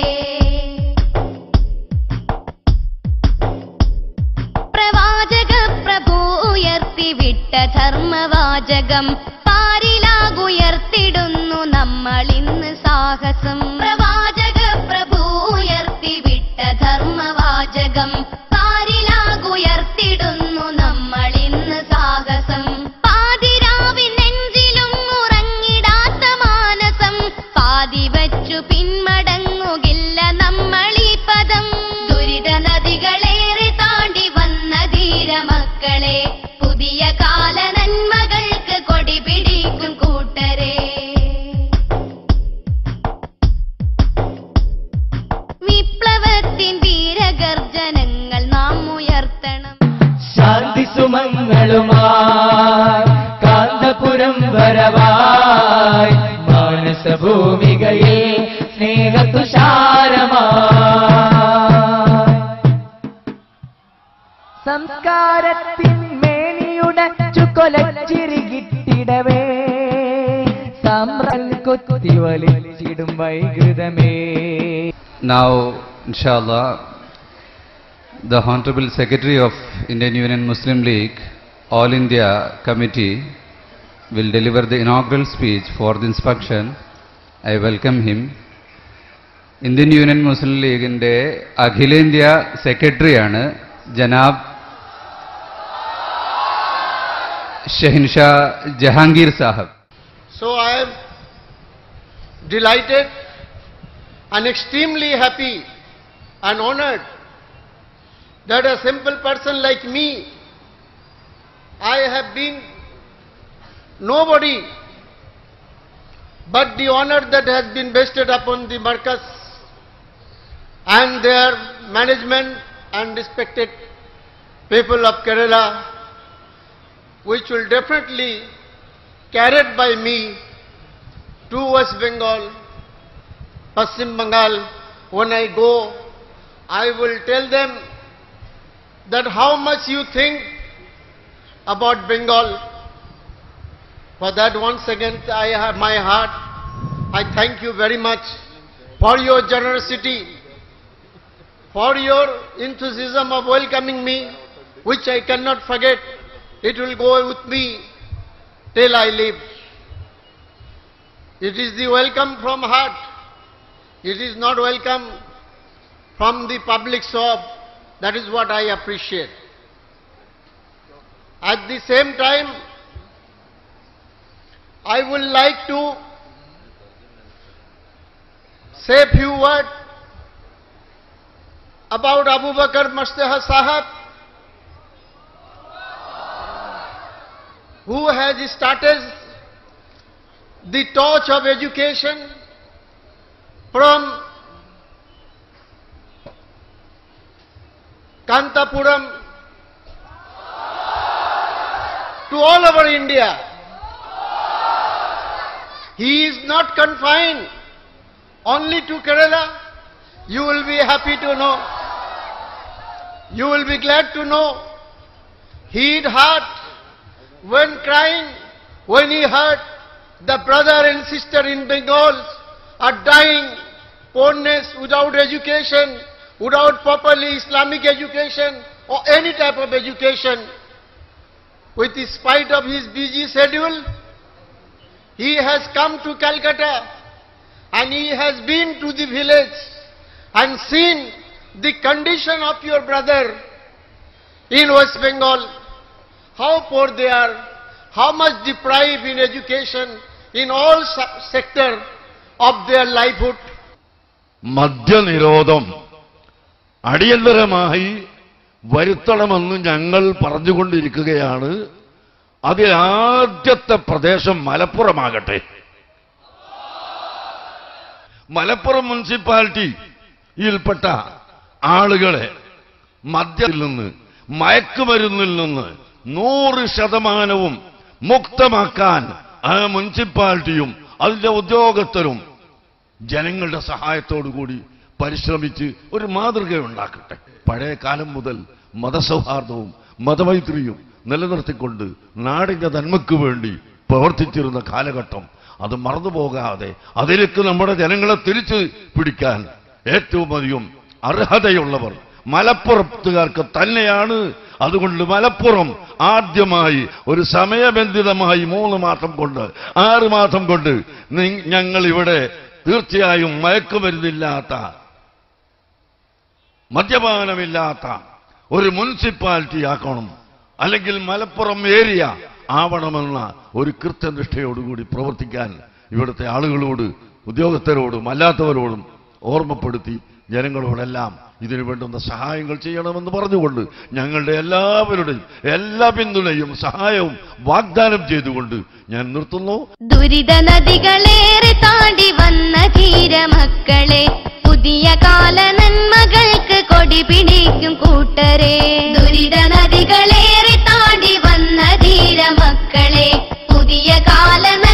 പ്രവാചക പ്രഭു ഉയർത്തി വിട്ട ധർമ്മവാചകം പാരിലാകുയർത്തിടുന്നു നമ്മൾ ഇന്ന് സാഹസം പ്രവാചക പ്രഭു ഉയർത്തി വിട്ട ധർമ്മവാചകം പാരിലാകുയർത്തിടുന്നു നമ്മൾ ഇന്ന് സാഹസം പാതിരാവിൻ നെഞ്ചിലും ഉറങ്ങിടാത്ത മാനസം പാതി വരവായി മാനസഭൂമികയിൽ സ്നേഹതുഷാരമായി സംസ്കാരത്തിൻ മേനിയുടച്ചു കൊലച്ചിരികിട്ടിടവേ സാമ്രൽ കൊത്തി വലിച്ചിടും വൈകൃതമേ Now, inshallah, the Honorable Secretary of Indian Union Muslim League, All India Committee, will deliver the inaugural speech for the inspection. I welcome him. Indian Union Muslim ലീഗിൻ്റെ അഖിലേന്ത്യാ സെക്രട്ടറിയാണ് ജനാബ് ഷെഹിൻഷാ Jahangir Saheb So I am delighted and extremely happy and honored that a simple person like me, I have been nobody, but the honor that has been bestowed upon the Marcus and their management and respected people of Kerala, which will definitely carried by me to West Bengal, Pasim Bengal. When I go, I will tell them that how much you think about Bengal. For that once again I have my heart. I thank you very much for your generosity, for your enthusiasm of welcoming me, which I cannot forget. It will go with me till I live. It is the welcome from heart. It is not welcome from the public sob. That is what I appreciate. At the same time, I would like to say a few words about Abu Bakr Mustafa Sahab, who has started the torch of education from Kantapuram to all over India. He is not confined only to Kerala. You will be happy to know. You will be glad to know. He had heart when crying, when he heard the brother and sister in Bengal are dying, poorness without education, without properly Islamic education or any type of education. With the spite of his busy schedule, he has come to Calcutta and he has been to the village and seen the condition of your brother in West Bengal, how poor they are, how much deprived in education, in all se- sector of their livelihood. മദ്യനിരോധം അടിയന്തരമായി വരുത്തണമെന്ന് ഞങ്ങൾ പറഞ്ഞുകൊണ്ടിരിക്കുകയാണ് അതിൽ ആദ്യത്തെ പ്രദേശം മലപ്പുറമാകട്ടെ മലപ്പുറം മുനിസിപ്പാലിറ്റിയിൽപ്പെട്ട ആളുകളെ മദ്യത്തിൽ നിന്ന് മയക്കുമരുന്നിൽ നിന്ന് നൂറ് ശതമാനവും മുക്തമാക്കാൻ ആ മുനിസിപ്പാലിറ്റിയും അതിന്റെ ഉദ്യോഗസ്ഥരും ജനങ്ങളുടെ സഹായത്തോടുകൂടി പരിശ്രമിച്ച് ഒരു മാതൃകയുണ്ടാക്കട്ടെ പഴയ കാലം മുതൽ മതസൗഹാർദ്ദവും മതമൈത്രിയും നിലനിർത്തിക്കൊണ്ട് നാടിന്റെ നന്മയ്ക്ക് വേണ്ടി പ്രവർത്തിച്ചിരുന്ന കാലഘട്ടം അത് മറന്നുപോകാതെ അതിലേക്ക് നമ്മുടെ ജനങ്ങളെ തിരിച്ചു പിടിക്കാൻ ഏറ്റവും അധികം അർഹതയുള്ളവർ മലപ്പുറത്തുകാർക്ക് തന്നെയാണ് അതുകൊണ്ട് മലപ്പുറം ആദ്യമായി ഒരു സമയബന്ധിതമായി മൂന്ന് മാസം കൊണ്ട് ആറ് മാസം കൊണ്ട് നി- ഞങ്ങൾ ഇവിടെ തീർച്ചയായും മയക്കുമരുന്നില്ലാത്ത മദ്യപാനമില്ലാത്ത ഒരു മുനിസിപ്പാലിറ്റി ആക്കണം അല്ലെങ്കിൽ മലപ്പുറം ഏരിയ ആവണമെന്ന ഒരു കൃത്യനിഷ്ഠയോടുകൂടി പ്രവർത്തിക്കാൻ ഇവിടുത്തെ ആളുകളോട് ഉദ്യോഗസ്ഥരോടും അല്ലാത്തവരോടും ഓർമ്മപ്പെടുത്തി ജനങ്ങളോടെല്ലാം ഇതിനു വേണ്ടുന്ന സഹായങ്ങൾ ചെയ്യണമെന്ന് പറഞ്ഞുകൊണ്ട് ഞങ്ങളുടെ എല്ലാവരുടെയും എല്ലാ പിന്തുണയും സഹായവും വാഗ്ദാനം ചെയ്തുകൊണ്ട് ഞാൻ നിർത്തുന്നു ദുരിത നദികളേറെ താണ്ടി വന്ന ധീരമക്കളെ പുതിയ കാല നന്മകൾക്ക് കൊടി പിടിക്കും കൂട്ടരെ ദുരിത നദികളേറെ താണ്ടി വന്ന ധീരമക്കളെ പുതിയ കാല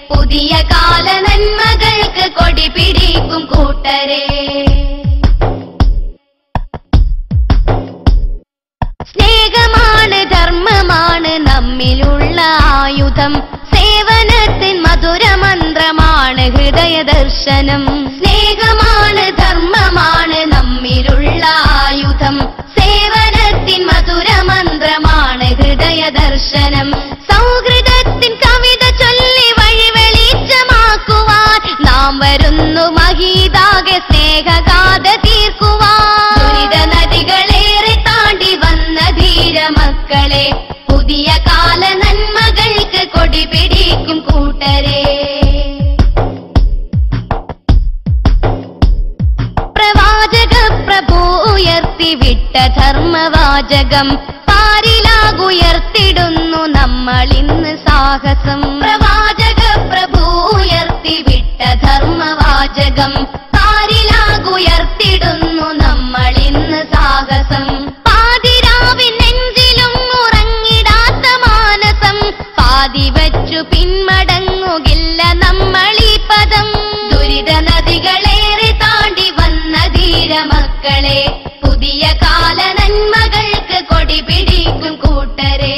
പുതിയ കാല നന്മകൾക്ക് കൊടി പിടിക്കും കൂട്ടരെ സ്നേഹമാണ് ധർമ്മമാണ് നമ്മിലുള്ള ആയുധം സേവനത്തിൻ മധുരമന്ത്രമാണ് ഹൃദയ ദർശനം സ്നേഹമാണ് ധർമ്മമാണ് നമ്മിലുള്ള ആയുധം സേവനത്തിൻ മധുരമന്ത്രമാണ് ഹൃദയ ദർശനം സൗഹൃദത്തിൻ കവിത ചൊല്ലി വഴി വെളിച്ചമാക്കുവാൻ നാം വരുന്നു മഹീതാകെ സ്നേഹഗാഥ തീർക്കുവാൻ ദുരിത നദികളേറെ താണ്ടി വന്ന ധീര മക്കളെ പുതിയ കാല നന്മകൾക്ക് കൊടി പിടിക്കും കൂട്ടരെ പ്രവാചക പ്രഭു ഉയർത്തി വിട്ട ധർമ്മവാചകം പാരിലാകുയർത്തിടുന്നു നമ്മൾ ഇന്ന് സാഹസം പ്രവാചക പ്രഭു ഉയർത്തി വിട്ട ധർമ്മവാചകം പാരിലാകുയർത്തിടുന്നു നമ്മൾ ഇന്ന് സാഹസം പാതിരാവിൻ നെഞ്ചിലും ഉറങ്ങിടാത്ത മാനസം പാതി വച്ചു പിന്മടങ്ങുകില്ല നമ്മൾ ഈ പദം ദുരിത നദികളേറെ താണ്ടി വന്ന ധീര മക്കളെ പുതിയ കാല നന്മകൾക്ക് കൊടി പിടിക്കും കൂട്ടരെ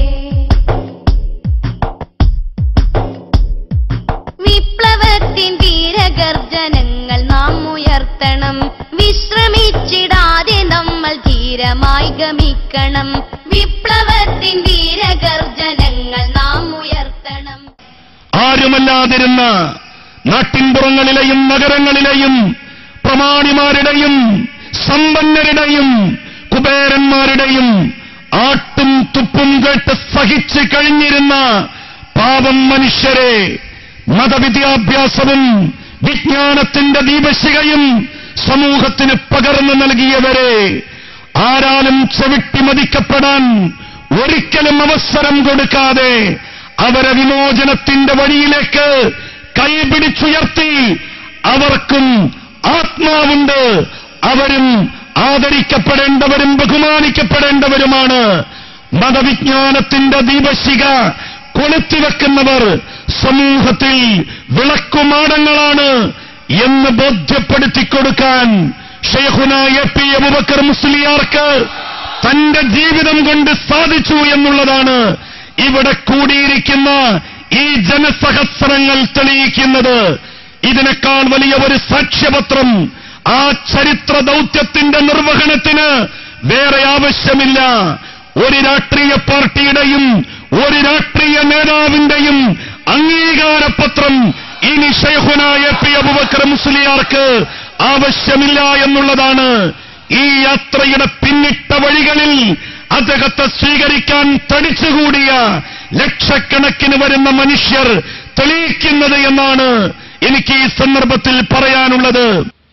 വിപ്ലവത്തിൻ വീരഗർജനങ്ങൾ നാം ഉയർത്തണം വിശ്രമിച്ചിടാതെ നമ്മൾ ധീരമായി ഗമിക്കണം വിപ്ലവത്തിൻ വീരഗർജനങ്ങൾ നാം ഉയർത്തണം ആരുമല്ലാതിരുന്ന നാട്ടിൻപുറങ്ങളിലെയും നഗരങ്ങളിലെയും പ്രമാണിമാരുടെയും സമ്പന്നരുടെയും കുബേരന്മാരുടെയും ആട്ടും തുപ്പും കേട്ട് സഹിച്ച് കഴിഞ്ഞിരുന്ന പാപം മനുഷ്യരെ മതവിദ്യാഭ്യാസവും വിജ്ഞാനത്തിന്റെ ദീപശികയും സമൂഹത്തിന് പകർന്നു നൽകിയവരെ ആരാലും ചവിട്ടി മതിക്കപ്പെടാൻ ഒരിക്കലും അവസരം കൊടുക്കാതെ അവരെ വിമോചനത്തിന്റെ വഴിയിലേക്ക് കൈപിടിച്ചുയർത്തി അവർക്കും ആത്മാവുണ്ട് അവരും ആദരിക്കപ്പെടേണ്ടവരും ബഹുമാനിക്കപ്പെടേണ്ടവരുമാണ് മതവിജ്ഞാനത്തിന്റെ ദീപശിക കൊളുത്തിവെക്കുന്നവർ സമൂഹത്തിൽ വിളക്കുമാടങ്ങളാണ് എന്ന് ബോധ്യപ്പെടുത്തി കൊടുക്കാൻ ഷെയ്ഖുന എ പി അബുബക്കർ മുസ്ലിയാർക്ക് തന്റെ ജീവിതം കൊണ്ട് സാധിച്ചു എന്നുള്ളതാണ് ഇവിടെ കൂടിയിരിക്കുന്ന ഈ ജനസഹസ്രങ്ങൾ തെളിയിക്കുന്നത് ഇതിനേക്കാൾ വലിയ ഒരു സാക്ഷ്യപത്രം ആ ചരിത്ര ദൗത്യത്തിന്റെ നിർവഹണത്തിന് വേറെ ആവശ്യമില്ല ഒരു രാഷ്ട്രീയ പാർട്ടിയുടെയും ഒരു രാഷ്ട്രീയ നേതാവിന്റെയും അംഗീകാരപത്രം ഇനി ഷെയ്ഖുനായ പി അബുബക്കർ മുസ്ലിയാർക്ക് ആവശ്യമില്ല എന്നുള്ളതാണ് ഈ യാത്രയുടെ പിന്നിട്ട വഴികളിൽ അദ്ദേഹത്തെ സ്വീകരിക്കാൻ തടിച്ചുകൂടിയ ലക്ഷക്കണക്കിന് വരുന്ന മനുഷ്യർ തെളിയിക്കുന്നത് എന്നാണ് എനിക്ക് ഈ സന്ദർഭത്തിൽ പറയാനുള്ളത്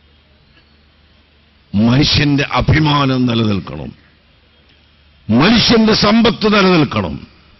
മനുഷ്യന്റെ അഭിമാനം നിലനിൽക്കണം മനുഷ്യന്റെ സമ്പത്ത് നിലനിൽക്കണം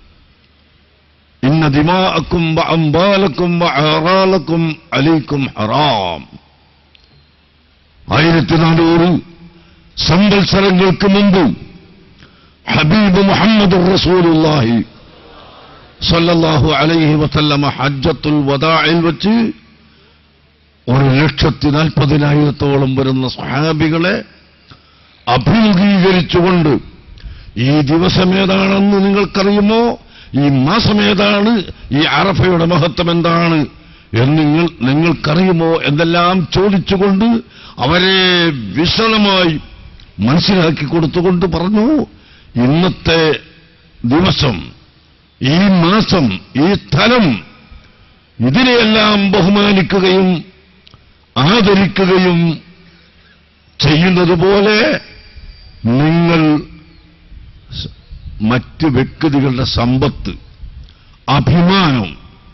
ഇന്ന ദിമാഅക്കും അമ്പാലക്കും അറാലക്കും അലൈക്കും ഹറാം ആയിരത്തി നാനൂറ് സംവത്സരങ്ങൾക്ക് മുമ്പ് ഹബീബ് മുഹമ്മദ് റസൂലുള്ളാഹി സല്ലല്ലാഹു അലൈഹി വസല്ലമ ഹജ്ജത്തുൽ വദാഇൽ വെച്ച് ഒരു ലക്ഷത്തി നാൽപ്പതിനായിരത്തോളം വരുന്ന സ്വഹാബികളെ അഭിമുഖീകരിച്ചുകൊണ്ട് ഈ ദിവസം ഏതാണെന്ന് നിങ്ങൾക്കറിയുമോ ഈ മാസം ഏതാണ് ഈ അറഫയുടെ മഹത്വം എന്താണ് എന്ന് നിങ്ങൾ നിങ്ങൾക്കറിയുമോ എന്നെല്ലാം ചോദിച്ചുകൊണ്ട് അവരെ വിശദമായി മനസ്സിലാക്കി കൊടുത്തുകൊണ്ട് പറഞ്ഞു ഇന്നത്തെ ദിവസം ഈ മാസം ഈ സ്ഥലം ഇതിനെയെല്ലാം ബഹുമാനിക്കുകയും ആദരിക്കുകയും ചെയ്യുന്നത് പോലെ നിങ്ങൾ സ- മറ്റ് വ്യക്തികളുടെ സമ്പത്ത് അഭിമാനം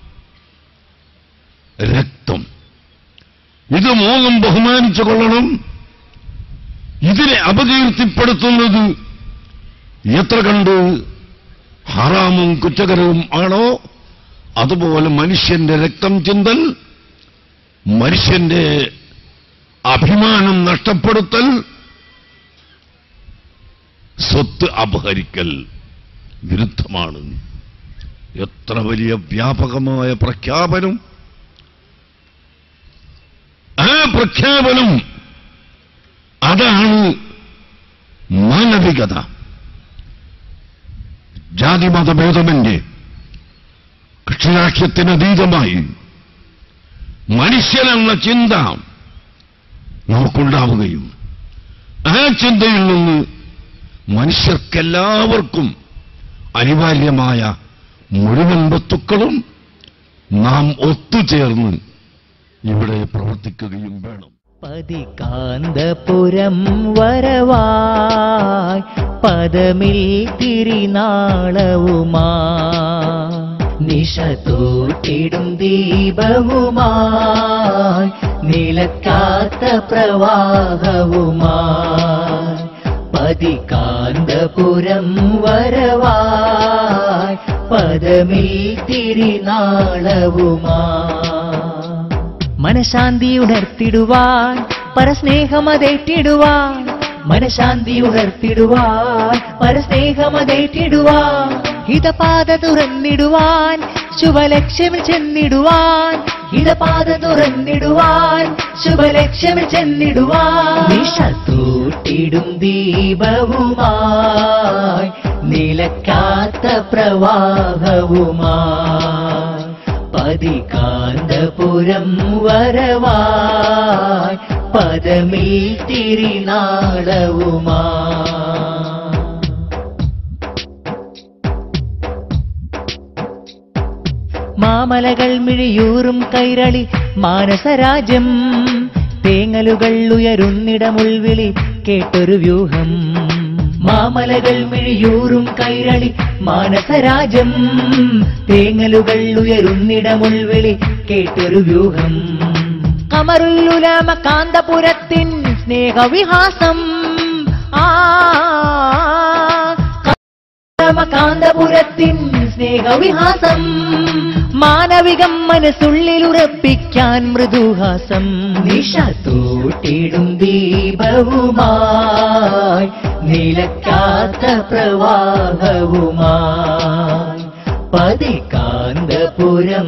രക്തം ഇത് മൂന്നും ബഹുമാനിച്ചു കൊള്ളണം ഇതിനെ അപകീർത്തിപ്പെടുത്തുന്നത് എത്ര കണ്ട് ഹറാമും കുറ്റകരവും ആണോ അതുപോലെ മനുഷ്യന്റെ രക്തം ചിന്തൽ മനുഷ്യന്റെ അഭിമാനം നഷ്ടപ്പെടുത്തൽ സ്വത്ത് അപഹരിക്കൽ വിരുദ്ധമാണ് എത്ര വലിയ വ്യാപകമായ പ്രഖ്യാപനം ആ പ്രഖ്യാപനം അതാണ് മാനവികത ജാതിമതഭേദമന്യേ കക്ഷിരാഷ്ട്രത്തിനതീതമായി മനുഷ്യനെന്ന ചിന്ത നമുക്കുണ്ടാവുകയും ആ ചിന്തയിൽ നിന്ന് മനുഷ്യർക്കെല്ലാവർക്കും അനിവാര്യമായ മുഴുവൻ വസ്തുക്കളും നാം ഒത്തുചേർന്ന് ഇവിടെ പ്രവർത്തിക്കുകയും വേണം പതികാന്തപുരം വരവായി പദമിൽ തിരിനാളവുമാ നിശ തൂട്ടിടും ദീപവുമായി നിലക്കാത്ത പ്രവാഹവുമായി പതികാന്തപുരം വരവായി പദമിൽ തിരിനാളവുമായി മനശാന്തി ഉണർത്തിടുവാൻ പരസ്നേഹമതേറ്റിടുവാൻ മനശാന്തി ഉണർത്തിടുവാൻ പരസ്നേഹമതേറ്റിടുവാൻ ഹിതപാത തുറന്നിടുവാൻ ശുഭലക്ഷ്യമിൽ ചെന്നിടുവാൻ ഹിതപാത തുറന്നിടുവാൻ ശുഭലക്ഷ്യമിൽ ചെന്നിടുവാൻ നിശ തൂട്ടിടും ദീപവുമായി നിലക്കാത്ത പ്രവാഹവുമായി പതികാന്തപുരം വരവായി പദമിൽ തിരിനാളവുമാ മാമലകൾ മിഴിയൂറും കൈരളി മാനസരാജ്യം തേങ്ങലുകൾ ഉയരുന്നിടമുൾവിളി കേട്ടൊരു വ്യൂഹം മാമലകൾ മിഴിയൂറും കൈരളി മാനസരാജം തേങ്ങലുകൾ ഉയരുന്നിടമുൾവിളി കേട്ടൊരു വ്യൂഹം കമറുല്ലുലാമ കാന്തപുരത്തിൻ സ്നേഹവിഹാസം ആ കാന്തപുരത്തിൻ സ്നേഹവിഹാസം മാനവികം മനസ്സുള്ളിലുറപ്പിക്കാൻ മൃദുഹാസം നിശ തൂട്ടിടും ദീപവുമായി നിലക്കാത്ത പ്രവാഹവുമായി പതികാന്തപുരം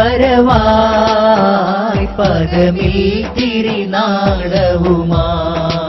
വരവായി പദമിൽ തിരിനാളവുമായി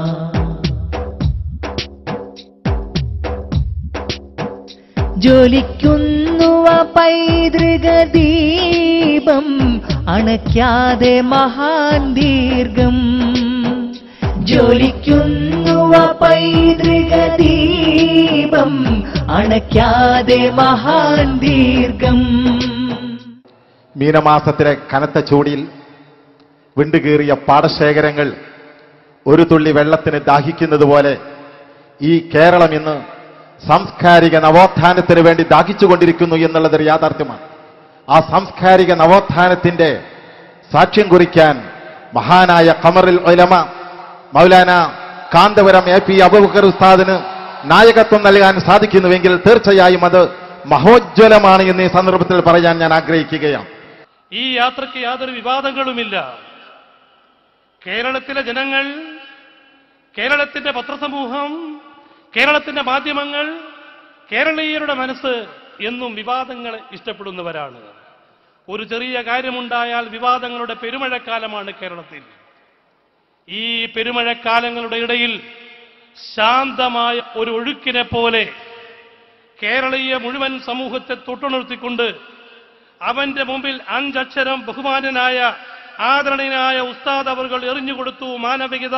ജ്വലിക്കുന്നുവ പൈതൃക ദീപം അണയ്ക്കാതെ മഹാൻ ദീർഘം ജ്വലിക്കുന്നുവ പൈതൃക ദീപം അണയ്ക്കാതെ മഹാൻ ദീർഘം മീനമാസത്തിലെ കനത്ത ചൂടിൽ വിണ്ടുകീറിയ പാടശേഖരങ്ങൾ ഒരു തുള്ളി വെള്ളത്തിന് ദാഹിക്കുന്നത് പോലെ ഈ കേരളം ഇന്ന് സാംസ്കാരിക നവോത്ഥാനത്തിന് വേണ്ടി ദാഹിച്ചുകൊണ്ടിരിക്കുന്നു എന്നുള്ളതൊരു യാഥാർത്ഥ്യമാണ് ആ സാംസ്കാരിക നവോത്ഥാനത്തിന്റെ സാക്ഷ്യം കുറിക്കാൻ മഹാനായ കമറിൽ ഒലമ മൗലാന കാന്തപുരം എ പി അബുബക്കർ ഉസ്താദിന് നായകത്വം നൽകാൻ സാധിക്കുന്നുവെങ്കിൽ തീർച്ചയായും അത് മഹോജ്വലമാണ് എന്ന് ഈ സന്ദർഭത്തിൽ പറയാൻ ഞാൻ ആഗ്രഹിക്കുകയാണ് ഈ യാത്രയ്ക്ക് യാതൊരു വിവാദങ്ങളുമില്ല കേരളത്തിലെ ജനങ്ങൾ കേരളത്തിന്റെ പത്രസമൂഹം കേരളത്തിന്റെ മാധ്യമങ്ങൾ കേരളീയരുടെ മനസ്സ് എന്നും വിവാദങ്ങൾ ഇഷ്ടപ്പെടുന്നവരാണ് ഒരു ചെറിയ കാര്യമുണ്ടായാൽ വിവാദങ്ങളുടെ പെരുമഴക്കാലമാണ് കേരളത്തിൽ ഈ പെരുമഴക്കാലങ്ങളുടെ ഇടയിൽ ശാന്തമായ ഒരു ഒഴുക്കിനെ പോലെ കേരളീയ മുഴുവൻ സമൂഹത്തെ തൊട്ടുണർത്തിക്കൊണ്ട് അവന്റെ മുമ്പിൽ അഞ്ചക്ഷരം ബഹുമാനനായ ആദരണീയനായ ഉസ്താദ് അവർ എറിഞ്ഞുകൊടുത്തു മാനവികത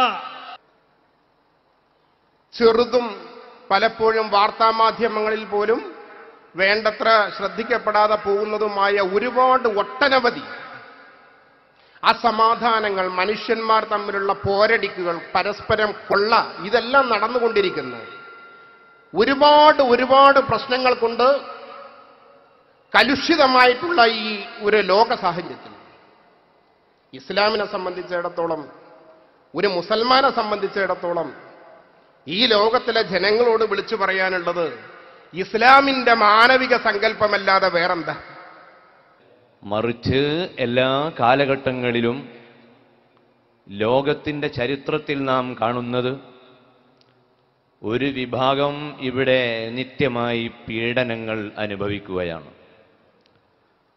ചെറുതും പലപ്പോഴും വാർത്താമാധ്യമങ്ങളിൽ പോലും വേണ്ടത്ര ശ്രദ്ധിക്കപ്പെടാതെ പോകുന്നതുമായ ഒരുപാട് ഒട്ടനവധി അസമാധാനങ്ങൾ മനുഷ്യന്മാർ തമ്മിലുള്ള പോരടിക്കുകൾ പരസ്പരം കൊള്ള ഇതെല്ലാം നടന്നുകൊണ്ടിരിക്കുന്നു ഒരുപാട് ഒരുപാട് പ്രശ്നങ്ങൾ കൊണ്ട് കലുഷിതമായിട്ടുള്ള ഈ ഒരു ലോക സാഹചര്യത്തിൽ ഇസ്ലാമിനെ സംബന്ധിച്ചിടത്തോളം ഒരു മുസൽമാനെ സംബന്ധിച്ചിടത്തോളം ഈ ലോകത്തിലെ ജനങ്ങളോട് വിളിച്ചു പറയാനുള്ളത് ഇസ്ലാമിന്റെ മാനവിക സങ്കല്പമല്ലാതെ വേറെന്താ മറിച്ച് എല്ലാ കാലഘട്ടങ്ങളിലും ലോകത്തിൻ്റെ ചരിത്രത്തിൽ നാം കാണുന്നത് ഒരു വിഭാഗം ഇവിടെ നിത്യമായി പീഡനങ്ങൾ അനുഭവിക്കുകയാണ്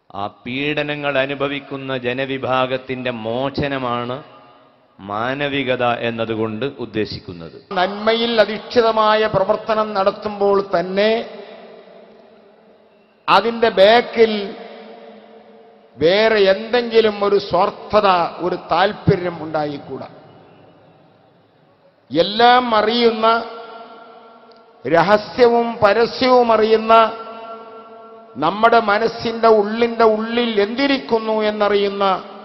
ആ പീഡനങ്ങൾ അനുഭവിക്കുന്ന ജനവിഭാഗത്തിന്റെ മോചനമാണ് മാനവികത എന്നതുകൊണ്ട് ഉദ്ദേശിക്കുന്നത് നന്മയിൽ അധിഷ്ഠിതമായ പ്രവർത്തനം നടത്തുമ്പോൾ തന്നെ അതിന്റെ ബാക്കിൽ വേറെ എന്തെങ്കിലും ഒരു സ്വാർത്ഥത ഒരു താല്പര്യം ഉണ്ടായിക്കൂടാ എല്ലാം അറിയുന്ന രഹസ്യവും പരസ്യവും അറിയുന്ന നമ്മുടെ മനസ്സിന്റെ ഉള്ളിന്റെ ഉള്ളിൽ എന്തിരിക്കുന്നു എന്നറിയുന്ന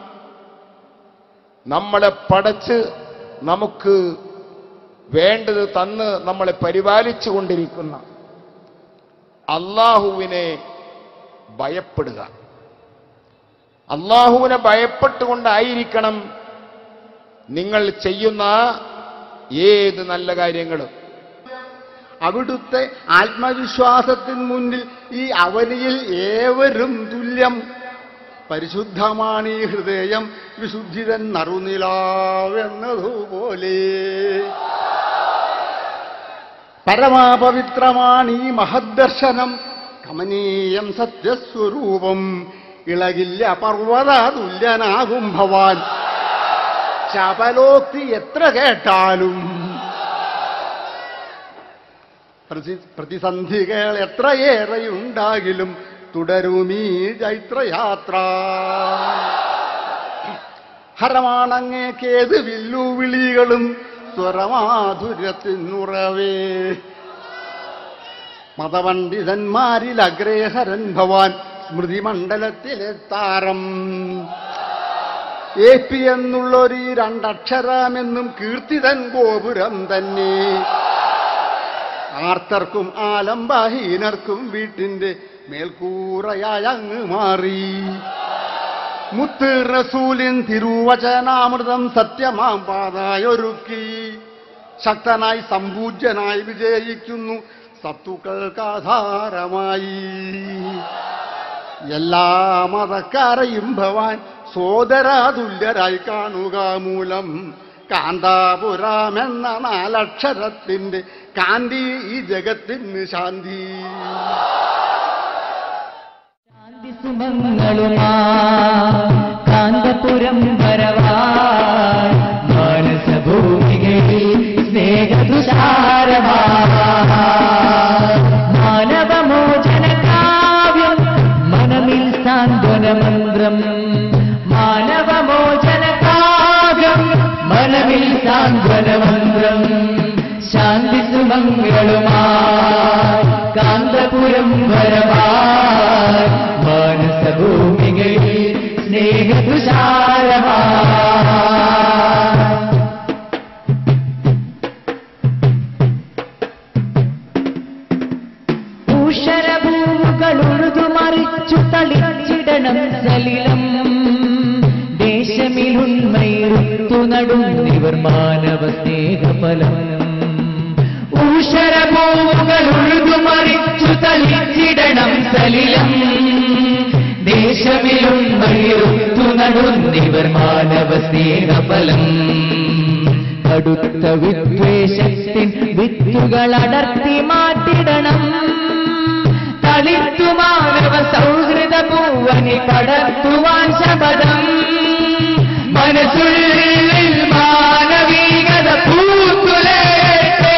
നമ്മളെ പടച്ച് നമുക്ക് വേണ്ടത് തന്ന് നമ്മളെ പരിപാലിച്ചു കൊണ്ടിരിക്കുന്ന അള്ളാഹുവിനെ ഭയപ്പെടുക അള്ളാഹുവിനെ ഭയപ്പെട്ടുകൊണ്ടായിരിക്കണം നിങ്ങൾ ചെയ്യുന്ന ഏത് നല്ല കാര്യങ്ങളും അവിടുത്തെ ആത്മവിശ്വാസത്തിന് മുന്നിൽ ഈ അവനിയിൽ ഏവരും തുല്യം പരിശുദ്ധമാണ് ഈ ഹൃദയം വിശുദ്ധിതൻ നറുനിലാവെന്നതുപോലെ പരമാപവിത്രമാണ് ഈ മഹദ്ദർശനം കമനീയം സത്യസ്വരൂപം ഇളകില്ല പർവ്വത തുല്യനാകും ഭവാൻ ശപലോക്തി എത്ര കേട്ടാലും പ്രതി- പ്രതിസന്ധികൾ എത്രയേറെയുണ്ടാകിലും തുടരുമീ ചൈത്രയാത്ര ഹരമാണങ്ങേക്കേത് വില്ലുവിളികളും സ്വരമാധുര്യത്തിനുറവേ മതപണ്ഡിതന്മാരിൽ അഗ്രേഹരൻ ഭവാൻ സ്മൃതിമണ്ഡലത്തിലെ താരം എ പി എന്നുള്ളൊരു ഈ രണ്ടക്ഷരമെന്നും കീർത്തിതൻ ഗോപുരം തന്നെ ആർത്തർക്കും ആലംബഹീനർക്കും വീട്ടിന്റെ മേൽക്കൂറയായി അങ്ങ് മാറി മുത്ത് റസൂലിൻ തിരുവചനാമൃതം സത്യമാം പാതായൊരുക്കി ശക്തനായി സമ്പൂജ്യനായി വിജയിക്കുന്നു സത്തുക്കൾക്കാധാരമായി എല്ലാ മതക്കാരെയും ഭവാൻ സോദരാതുല്യരായി കാണുക മൂലം കാന്താപുരമെന്ന നാലക്ഷരത്തിന്റെ കാന്തി ഈ ജഗത്തിന് ശാന്തി സുമങ്ങളുമാ കാന്തപുരം വരവാൻ മാനസഭൂമികയിൽ സ്നേഹതുഷാരമാ മാനവമോചന കാവ്യം മനമിൽ സാന്ത്വന മന്ത്രം മാനവമോചന കാവ്യം മനമിൽ സാന്ത്വന മന്ത്രം ശാന്തി സുമങ്ങളുമായി കാന്തപുരം വരവാൻ മാനസഭൂമികയിൽ സ്നേഹതുഷാരമാ ൂഷരഭൂമുകളുഴുതുമറിച്ചു തളിച്ചിടണം സലിലം ദേശമിലുന്മയിരുത്തു നടുന്നിവർ മാനവ സ്നേഹഫലം ഊഷരഭൂമുകളുഴുതുമറിച്ചു തളിച്ചിടണം സലിലം ദേശമിലുന്മയിരുത്തു നടുന്നിവർ മാനവ സ്നേഹഫലം കടുത്ത വിദ്വേഷത്തിൻ വിത്തുകൾ അടർത്തി മാറ്റിടണം തളിർത്തു മാനവ സൗഹൃദ പൂവനി പടർത്തുവാൻ ശപഥം മനസ്സുള്ളിൽ മാനവീകത പൂത്തുലയട്ടെ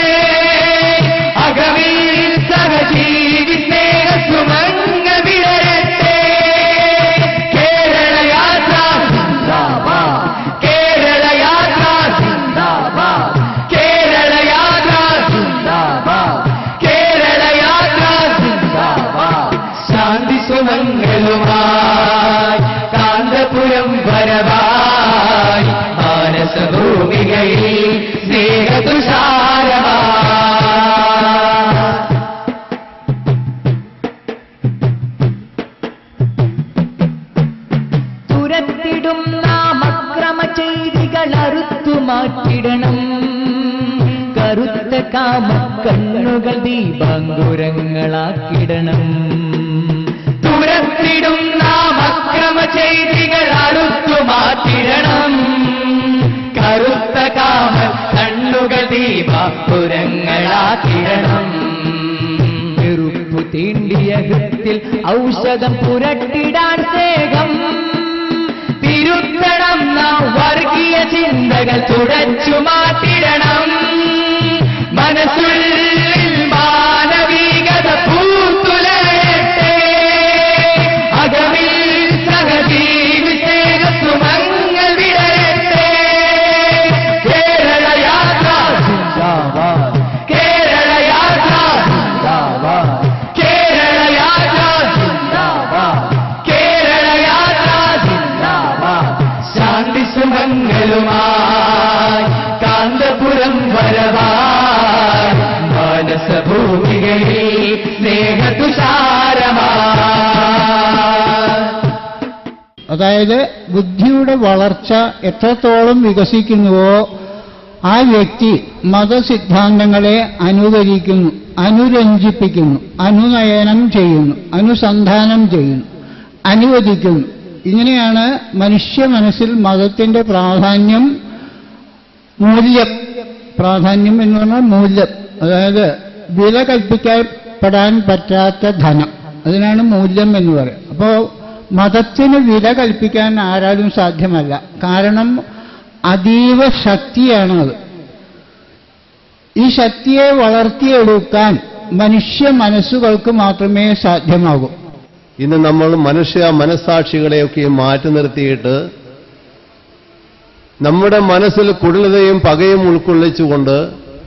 അകവിൽ സഹജീവി സ്നേഹ സുമങ്ങ വിടരട്ടെ കേരള യാത്ര സിന്ദാബാദ് കേരള യാത്ര സിന്ദാബാദ് കേരള യാത്ര സിന്ദാബാദ് കേരള യാത്ര സിന്ദാബാദ് ശാന്തി സുമങ്ങളുമായി കാന്തപുരം വരവായി മാനസഭൂമികയിൽ സ്നേഹതുഷാരമായി തുരത്തിടും നാം അക്രമ ചെയ്തികൾ അറുത്തു മാറ്റിടണം കറുത്ത കാമ കണ്ണുകൾ ദീപാങ്കുരങ്ങളാക്കിടണം തുരത്തിടും നാം അക്രമ ചെയ്തികൾ അറുത്തു മാറ്റിടണം കറുത്ത കാമ കണ്ണുകൾ ദീപാങ്കുരങ്ങളാക്കിടണം ചെറുപ്പു തീണ്ടിയ ഹൃത്തിൽ ഔഷധം പുരട്ടിടാൻ സേ ചിന്തകൾ തുടച്ചു മാറ്റിടണം മനസ്സുള്ളിൽ മാനവികത പൂത്തുലയട്ടെ അകമിൽ സഹജീവി സ്നേഹസുമങ്ങൾ വിടയട്ടെ കേരള യാത്ര ജിന്ദാബാദ് കേരള യാത്ര ജിന്ദാബാദ് കേരള യാത്ര ജിന്ദാബാദ് കേരള യാത്ര ജിന്ദാബാദ് ശാന്തി സുമങ്ങളുമായി കാന്തപുരം വരവായി മാനസഭൂമികയിൽ സ്നേഹതുഷാരമായി അതായത് ബുദ്ധിയുടെ വളർച്ച എത്രത്തോളം വികസിക്കുന്നുവോ ആ വ്യക്തി മതസിദ്ധാന്തങ്ങളെ അനുകരിക്കുന്നു അനുരഞ്ജിപ്പിക്കുന്നു അനുനയനം ചെയ്യുന്നു അനുസന്ധാനം ചെയ്യുന്നു അനുവദിക്കുന്നു ഇങ്ങനെയാണ് മനുഷ്യ മനസ്സിൽ മതത്തിന്റെ പ്രാധാന്യം മൂല്യം പ്രാധാന്യം എന്ന് പറഞ്ഞാൽ മൂല്യം അതായത് വില കൽപ്പിക്കപ്പെടാൻ പറ്റാത്ത ധനം അതിനാണ് മൂല്യം എന്ന് പറയുന്നത് അപ്പോൾ മതത്തിന് വില കൽപ്പിക്കാൻ ആരാലും സാധ്യമല്ല കാരണം അതീവ ശക്തിയാണത് ഈ ശക്തിയെ വളർത്തിയെടുക്കാൻ മനുഷ്യ മനസ്സുകൾക്ക് മാത്രമേ സാധ്യമാകൂ ഇന്ന് നമ്മൾ മനുഷ്യ മനസ്സാക്ഷികളെയൊക്കെ മാറ്റി നിർത്തിയിട്ട് നമ്മുടെ മനസ്സിൽ കുടിലതയും പകയും ഉൾക്കൊള്ളിച്ചുകൊണ്ട്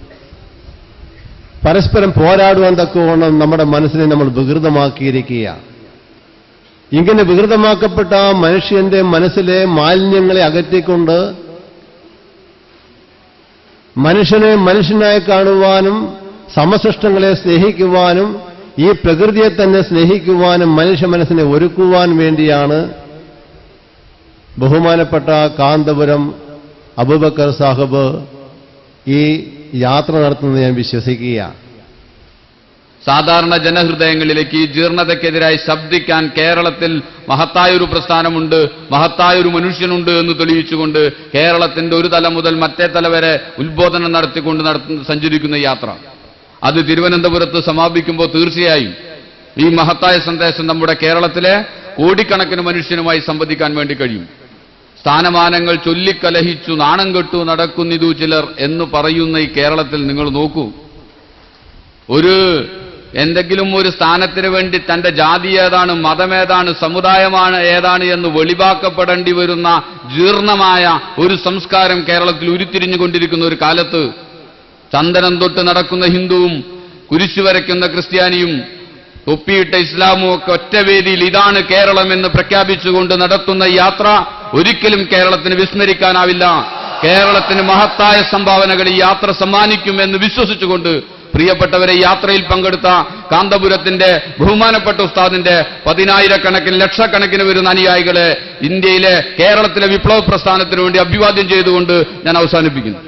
പരസ്പരം പോരാടുവാൻ തക്കവണ്ണം നമ്മുടെ മനസ്സിനെ നമ്മൾ വികൃതമാക്കിയിരിക്കുക ഇങ്ങനെ വികൃതമാക്കപ്പെട്ട ആ മനുഷ്യന്റെ മനസ്സിലെ മാലിന്യങ്ങളെ അകറ്റിക്കൊണ്ട് മനുഷ്യനെ മനുഷ്യനായി കാണുവാനും സമസൃഷ്ടങ്ങളെ സ്നേഹിക്കുവാനും ഈ പ്രകൃതിയെ തന്നെ സ്നേഹിക്കുവാനും മനുഷ്യ മനസ്സിനെ ഒരുക്കുവാൻ വേണ്ടിയാണ് ബഹുമാനപ്പെട്ട കാന്തപുരം അബൂബക്കർ സാഹിബ് ഈ യാത്ര നടത്തുന്നത് ഞാൻ വിശ്വസിക്കുകയാണ് സാധാരണ ജനഹൃദയങ്ങളിലേക്ക് ഈ ജീർണതയ്ക്കെതിരായി ശബ്ദിക്കാൻ കേരളത്തിൽ മഹത്തായൊരു പ്രസ്ഥാനമുണ്ട് മഹത്തായൊരു മനുഷ്യനുണ്ട് എന്ന് തെളിയിച്ചുകൊണ്ട് കേരളത്തിന്റെ ഒരു തല മുതൽ മറ്റേ തല വരെ ഉത്ബോധനം നടത്തിക്കൊണ്ട് നടത്തുന്ന സഞ്ചരിക്കുന്ന യാത്ര അത് തിരുവനന്തപുരത്ത് സമാപിക്കുമ്പോൾ തീർച്ചയായും ഈ മഹത്തായ സന്ദേശം നമ്മുടെ കേരളത്തിലെ കോടിക്കണക്കിന് മനുഷ്യനുമായി സംവദിക്കാൻ വേണ്ടി കഴിയും സ്ഥാനമാനങ്ങൾ ചൊല്ലിക്കലഹിച്ചു നാണം കെട്ടു നടക്കുന്നിതു ചിലർ എന്ന് പറയുന്ന ഈ കേരളത്തിൽ നിങ്ങൾ നോക്കൂ ഒരു എന്തെങ്കിലും ഒരു സ്ഥാനത്തിന് വേണ്ടി തന്റെ ജാതി ഏതാണ് മതമേതാണ് സമുദായമാണ് ഏതാണ് എന്ന് വെളിവാക്കപ്പെടേണ്ടി വരുന്ന ജീർണമായ ഒരു സംസ്കാരം കേരളത്തിൽ ഉരുത്തിരിഞ്ഞുകൊണ്ടിരിക്കുന്ന ഒരു കാലത്ത് ചന്ദനം തൊട്ട് നടക്കുന്ന ഹിന്ദുവും കുരിശു വരയ്ക്കുന്ന ക്രിസ്ത്യാനിയും തൊപ്പിയിട്ട ഇസ്ലാമും ഒക്കെ ഒറ്റ വേദിയിൽ ഇതാണ് കേരളം എന്ന് പ്രഖ്യാപിച്ചുകൊണ്ട് നടത്തുന്ന യാത്ര ഒരിക്കലും കേരളത്തിന് വിസ്മരിക്കാനാവില്ല കേരളത്തിന് മഹത്തായ സംഭാവനകൾ ഈ യാത്ര സമ്മാനിക്കുമെന്ന് വിശ്വസിച്ചുകൊണ്ട് പ്രിയപ്പെട്ടവരെ യാത്രയിൽ പങ്കെടുത്ത കാന്തപുരത്തിന്റെ ബഹുമാനപ്പെട്ട ഉസ്താദിന്റെ പതിനായിരക്കണക്കിന് ലക്ഷക്കണക്കിന് വരുന്ന അനുയായികളെ ഇന്ത്യയിലെ കേരളത്തിലെ വിപ്ലവ പ്രസ്ഥാനത്തിന് വേണ്ടി അഭിവാദ്യം ചെയ്തുകൊണ്ട് ഞാൻ അവസാനിപ്പിക്കുന്നു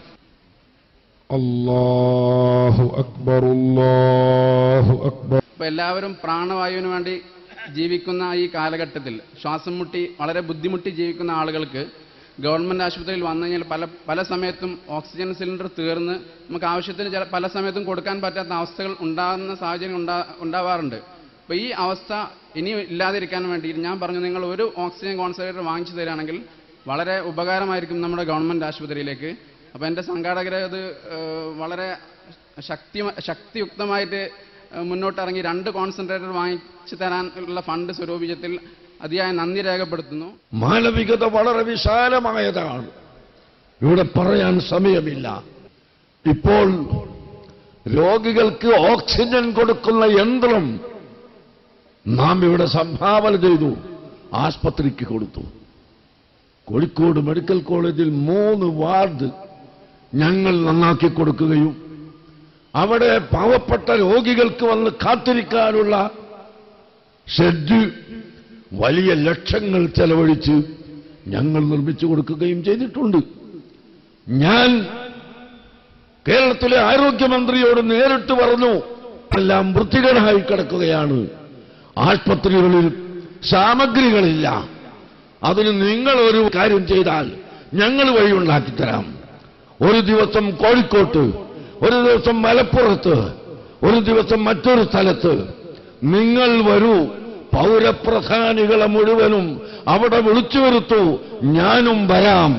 അല്ലാഹു അക്ബർ അല്ലാഹു അക്ബർ ഇപ്പൊ എല്ലാവരും പ്രാണവായുവിന് വേണ്ടി ജീവിക്കുന്ന ഈ കാലഘട്ടത്തിൽ ശ്വാസം മുട്ടി വളരെ ബുദ്ധിമുട്ടി ജീവിക്കുന്ന ആളുകൾക്ക് ഗവൺമെന്റ് ആശുപത്രിയിൽ വന്നു കഴിഞ്ഞാൽ പല പല സമയത്തും ഓക്സിജൻ സിലിണ്ടർ തീർന്ന് നമുക്ക് ആവശ്യത്തിന് ചില പല സമയത്തും കൊടുക്കാൻ പറ്റാത്ത അവസ്ഥകൾ ഉണ്ടാകുന്ന സാഹചര്യം ഉണ്ടാ ഉണ്ടാവാറുണ്ട് അപ്പോൾ ഈ അവസ്ഥ ഇനി ഇല്ലാതിരിക്കാൻ വേണ്ടി ഞാൻ പറഞ്ഞു നിങ്ങൾ ഒരു ഓക്സിജൻ കോൺസെൻട്രേറ്റർ വാങ്ങിച്ചു തരികയാണെങ്കിൽ വളരെ ഉപകാരമായിരിക്കും നമ്മുടെ ഗവൺമെന്റ് ആശുപത്രിയിലേക്ക് അപ്പോൾ എൻ്റെ സംഘാടകരെ അത് ഏഹ്, വളരെ ശക്തി ശക്തിയുക്തമായിട്ട് ഏഹ്, മുന്നോട്ടിറങ്ങി രണ്ട് കോൺസെൻട്രേറ്റർ വാങ്ങിച്ചു തരാനുള്ള ഫണ്ട് സ്വരൂപിച്ചത്തിൽ അതിയായ നന്ദി രേഖപ്പെടുത്തുന്നു മാനവികത വളരെ വിശാലമായതാണ് ഇവിടെ പറയാൻ സമയമില്ല ഇപ്പോൾ രോഗികൾക്ക് ഓക്സിജൻ കൊടുക്കുന്ന യന്ത്രം നാം ഇവിടെ സംഭാവന ചെയ്തു ആസ്പത്രിക്ക് കൊടുത്തു കോഴിക്കോട് മെഡിക്കൽ കോളേജിൽ മൂന്ന് വാർഡ് ഞങ്ങൾ നന്നാക്കി കൊടുക്കുകയും അവിടെ പാവപ്പെട്ട രോഗികൾക്ക് വന്ന് കാത്തിരിക്കാനുള്ള ഷെഡ് വലിയ ലക്ഷങ്ങൾ ചെലവഴിച്ച് ഞങ്ങൾ നിർമ്മിച്ചു കൊടുക്കുകയും ചെയ്തിട്ടുണ്ട് ഞാൻ കേരളത്തിലെ ആരോഗ്യമന്ത്രിയോട് നേരിട്ട് പറഞ്ഞു എല്ലാം വൃത്തികേടായി കിടക്കുകയാണ് ആശുപത്രികളിൽ സാമഗ്രികളില്ല അതിന് നിങ്ങൾ ഒരു കാര്യം ചെയ്താൽ ഞങ്ങൾ വഴി ഉണ്ടാക്കിത്തരാം ഒരു ദിവസം കോഴിക്കോട്ട് ഒരു ദിവസം മലപ്പുറത്ത് ഒരു ദിവസം മറ്റൊരു സ്ഥലത്ത് നിങ്ങൾ വരൂ പൗരപ്രധാനികളെ മുഴുവനും അവിടെ വിളിച്ചു വരുത്തൂ ഞാനും വരാം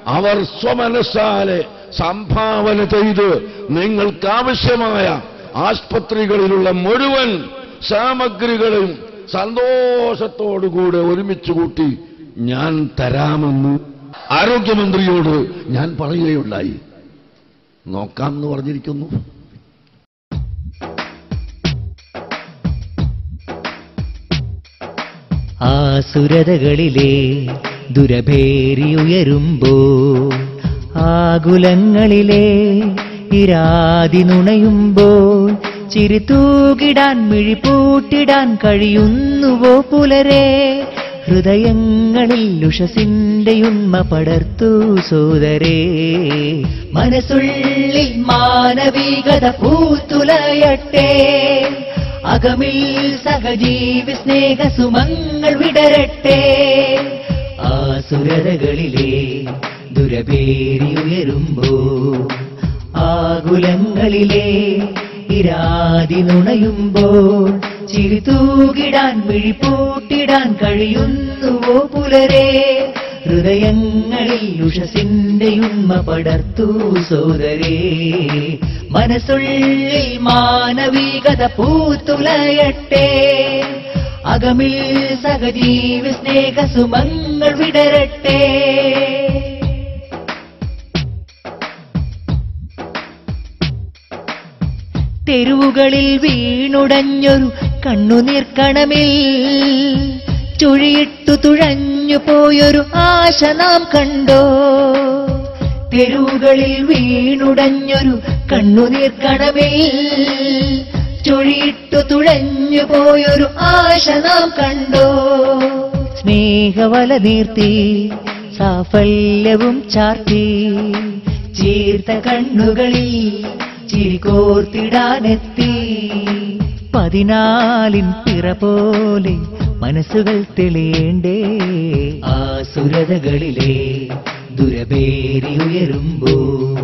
അവർ സ്വമനസ്സാലെ സംഭാവന ചെയ്ത് നിങ്ങൾക്കാവശ്യമായ ആസ്പത്രികളിലുള്ള മുഴുവൻ സാമഗ്രികളും സന്തോഷത്തോടുകൂടെ ഒരുമിച്ച് കൂട്ടി ഞാൻ തരാമെന്ന് ആരോഗ്യമന്ത്രിയോട് ഞാൻ പറയുകയുണ്ടായി നോക്കാം എന്ന് പറഞ്ഞിരിക്കുന്നു ആസുരതകളിലെ ദുരഭേരിയുയരുമ്പോ ആകുലങ്ങളിലെ ഇരാതി നുണയുമ്പോൾ ചിരിതൂകിടാൻ മിഴിപൂട്ടിടാൻ കഴിയുന്നുവോ പുലരെ ഹൃദയങ്ങളിൽ ഉഷസിന്റെ ഉണ്മ പടർത്തു സോദരേ മനസ്സുള്ളിൽ മാനവികത പൂത്തുലയട്ടെ അകമിൽ സഹജീവി സ്നേഹ സുമങ്ങൾ വിടരട്ടെ ആസുരതകളിലെ ദുരപേരിയുയരുമ്പോ ആകുലങ്ങളിലെ ഇരാതി നുണയുമ്പോൾ ചിരിതൂകിടാൻ മിഴിപൂട്ടിടാൻ കഴിയുന്നുവോ പുലരെ ഹൃദയങ്ങളിൽ ഉഷസിന്റെ ഉണ്മ പടർത്തു സോദരേ മനസ്സുള്ളിൽ മാനവികത പൂത്തുലയട്ടെ അകമിൽ സഹജീവി സ്നേഹ സുമങ്ങൾ വിടരട്ടെ തെരുവുകളിൽ വീണുടഞ്ഞൊരു കണ്ണുനീർക്കണമിൽ ചുഴിയിട്ടു തുഴഞ്ഞു പോയൊരു ആശ നാം കണ്ടോ തെരുവുകളിൽ വീണുടഞ്ഞൊരു കണ്ണുനീർക്കണമിൽ ചുഴിയിട്ടു തുഴഞ്ഞു പോയൊരു ആശ നാം കണ്ടോ സ്നേഹവല നീർത്തി സാഫല്യവും ചാർത്തി ചീർത്ത കണ്ണുകളിൽ ചിരികോർത്തിടാനെത്തി പതിനാലിൻ പിറ പോലെ മനസ്സുകൾ തെളിയേണ്ടേ ആസുരതകളിലെ ദുരപേരിയുയരുമ്പോ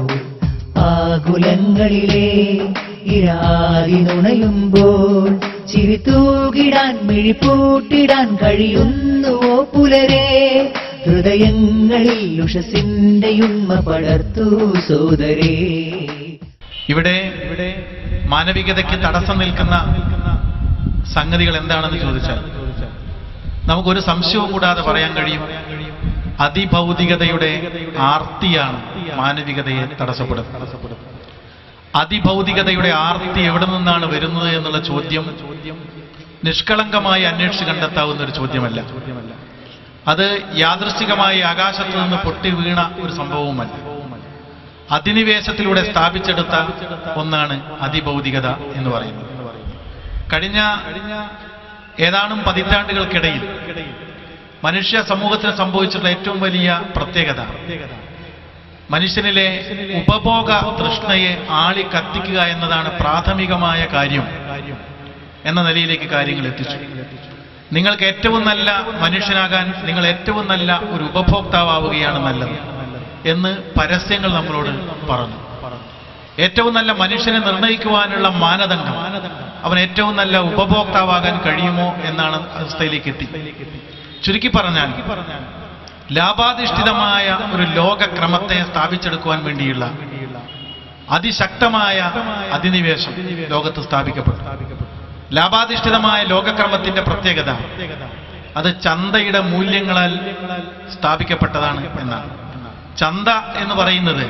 ആകുലങ്ങളിലെ ഇരാതി നുണയുമ്പോൾ ചിരിതൂകിടാൻ മിഴിപൂട്ടിടാൻ കഴിയുന്നുവോ പുലരെ ഹൃദയങ്ങളിൽ ഉഷസിന്റെ ഉണ്മ പടർത്തു സോദരേ ഇവിടെ ഇവിടെ മാനവികതയ്ക്ക് തടസ്സം നിൽക്കുന്ന സംഗതികൾ എന്താണെന്ന് ചോദിച്ചാൽ നമുക്കൊരു സംശയവും കൂടാതെ പറയാൻ കഴിയും അതിഭൗതികതയുടെ ആർത്തിയാണ് മാനവികതയെ തടസ്സപ്പെടുന്നത് അതിഭൗതികതയുടെ ആർത്തി എവിടെ നിന്നാണ് വരുന്നത് എന്നുള്ള ചോദ്യം നിഷ്കളങ്കമായി അന്വേഷിച്ച് കണ്ടെത്താവുന്ന ഒരു ചോദ്യമല്ല അത് യാദൃശ്ചികമായി ആകാശത്ത് നിന്ന് പൊട്ടി വീണ ഒരു സംഭവവുമല്ല അധിനിവേശത്തിലൂടെ സ്ഥാപിച്ചെടുത്ത ഒന്നാണ് അതിഭൗതികത എന്ന് പറയുന്നത് കഴിഞ്ഞ ഏതാനും പതിറ്റാണ്ടുകൾക്കിടയിൽ മനുഷ്യ സമൂഹത്തിന് സംഭവിച്ചിട്ടുള്ള ഏറ്റവും വലിയ പ്രത്യേകത മനുഷ്യനിലെ ഉപഭോഗ തൃഷ്ണയെ ആളി കത്തിക്കുക എന്നതാണ് പ്രാഥമികമായ കാര്യം എന്ന നിലയിലേക്ക് കാര്യങ്ങൾ എത്തിച്ചു നിങ്ങൾക്ക് ഏറ്റവും നല്ല മനുഷ്യനാകാൻ നിങ്ങൾ ഏറ്റവും നല്ല ഒരു ഉപഭോക്താവുകയാണ് നല്ലത് എന്ന് പരസ്യങ്ങൾ നമ്മളോട് പറഞ്ഞു ഏറ്റവും നല്ല മനുഷ്യനെ നിർണയിക്കുവാനുള്ള മാനദണ്ഡം അവൻ ഏറ്റവും നല്ല ഉപഭോക്താവാകാൻ കഴിയുമോ എന്നാണ് അവസ്ഥയിലേക്ക് എത്തി ചുരുക്കി പറഞ്ഞാൽ ലാഭാധിഷ്ഠിതമായ ഒരു ലോകക്രമത്തെ സ്ഥാപിച്ചെടുക്കുവാൻ വേണ്ടിയുള്ള അതിശക്തമായ അധിനിവേശം ലോകത്ത് സ്ഥാപിക്കപ്പെട്ടു ലാഭാധിഷ്ഠിതമായ ലോകക്രമത്തിന്റെ പ്രത്യേകത അത് ചന്തയുടെ മൂല്യങ്ങളാൽ സ്ഥാപിക്കപ്പെട്ടതാണ് എന്നാണ് ചന്ത എന്ന് പറയുന്നത്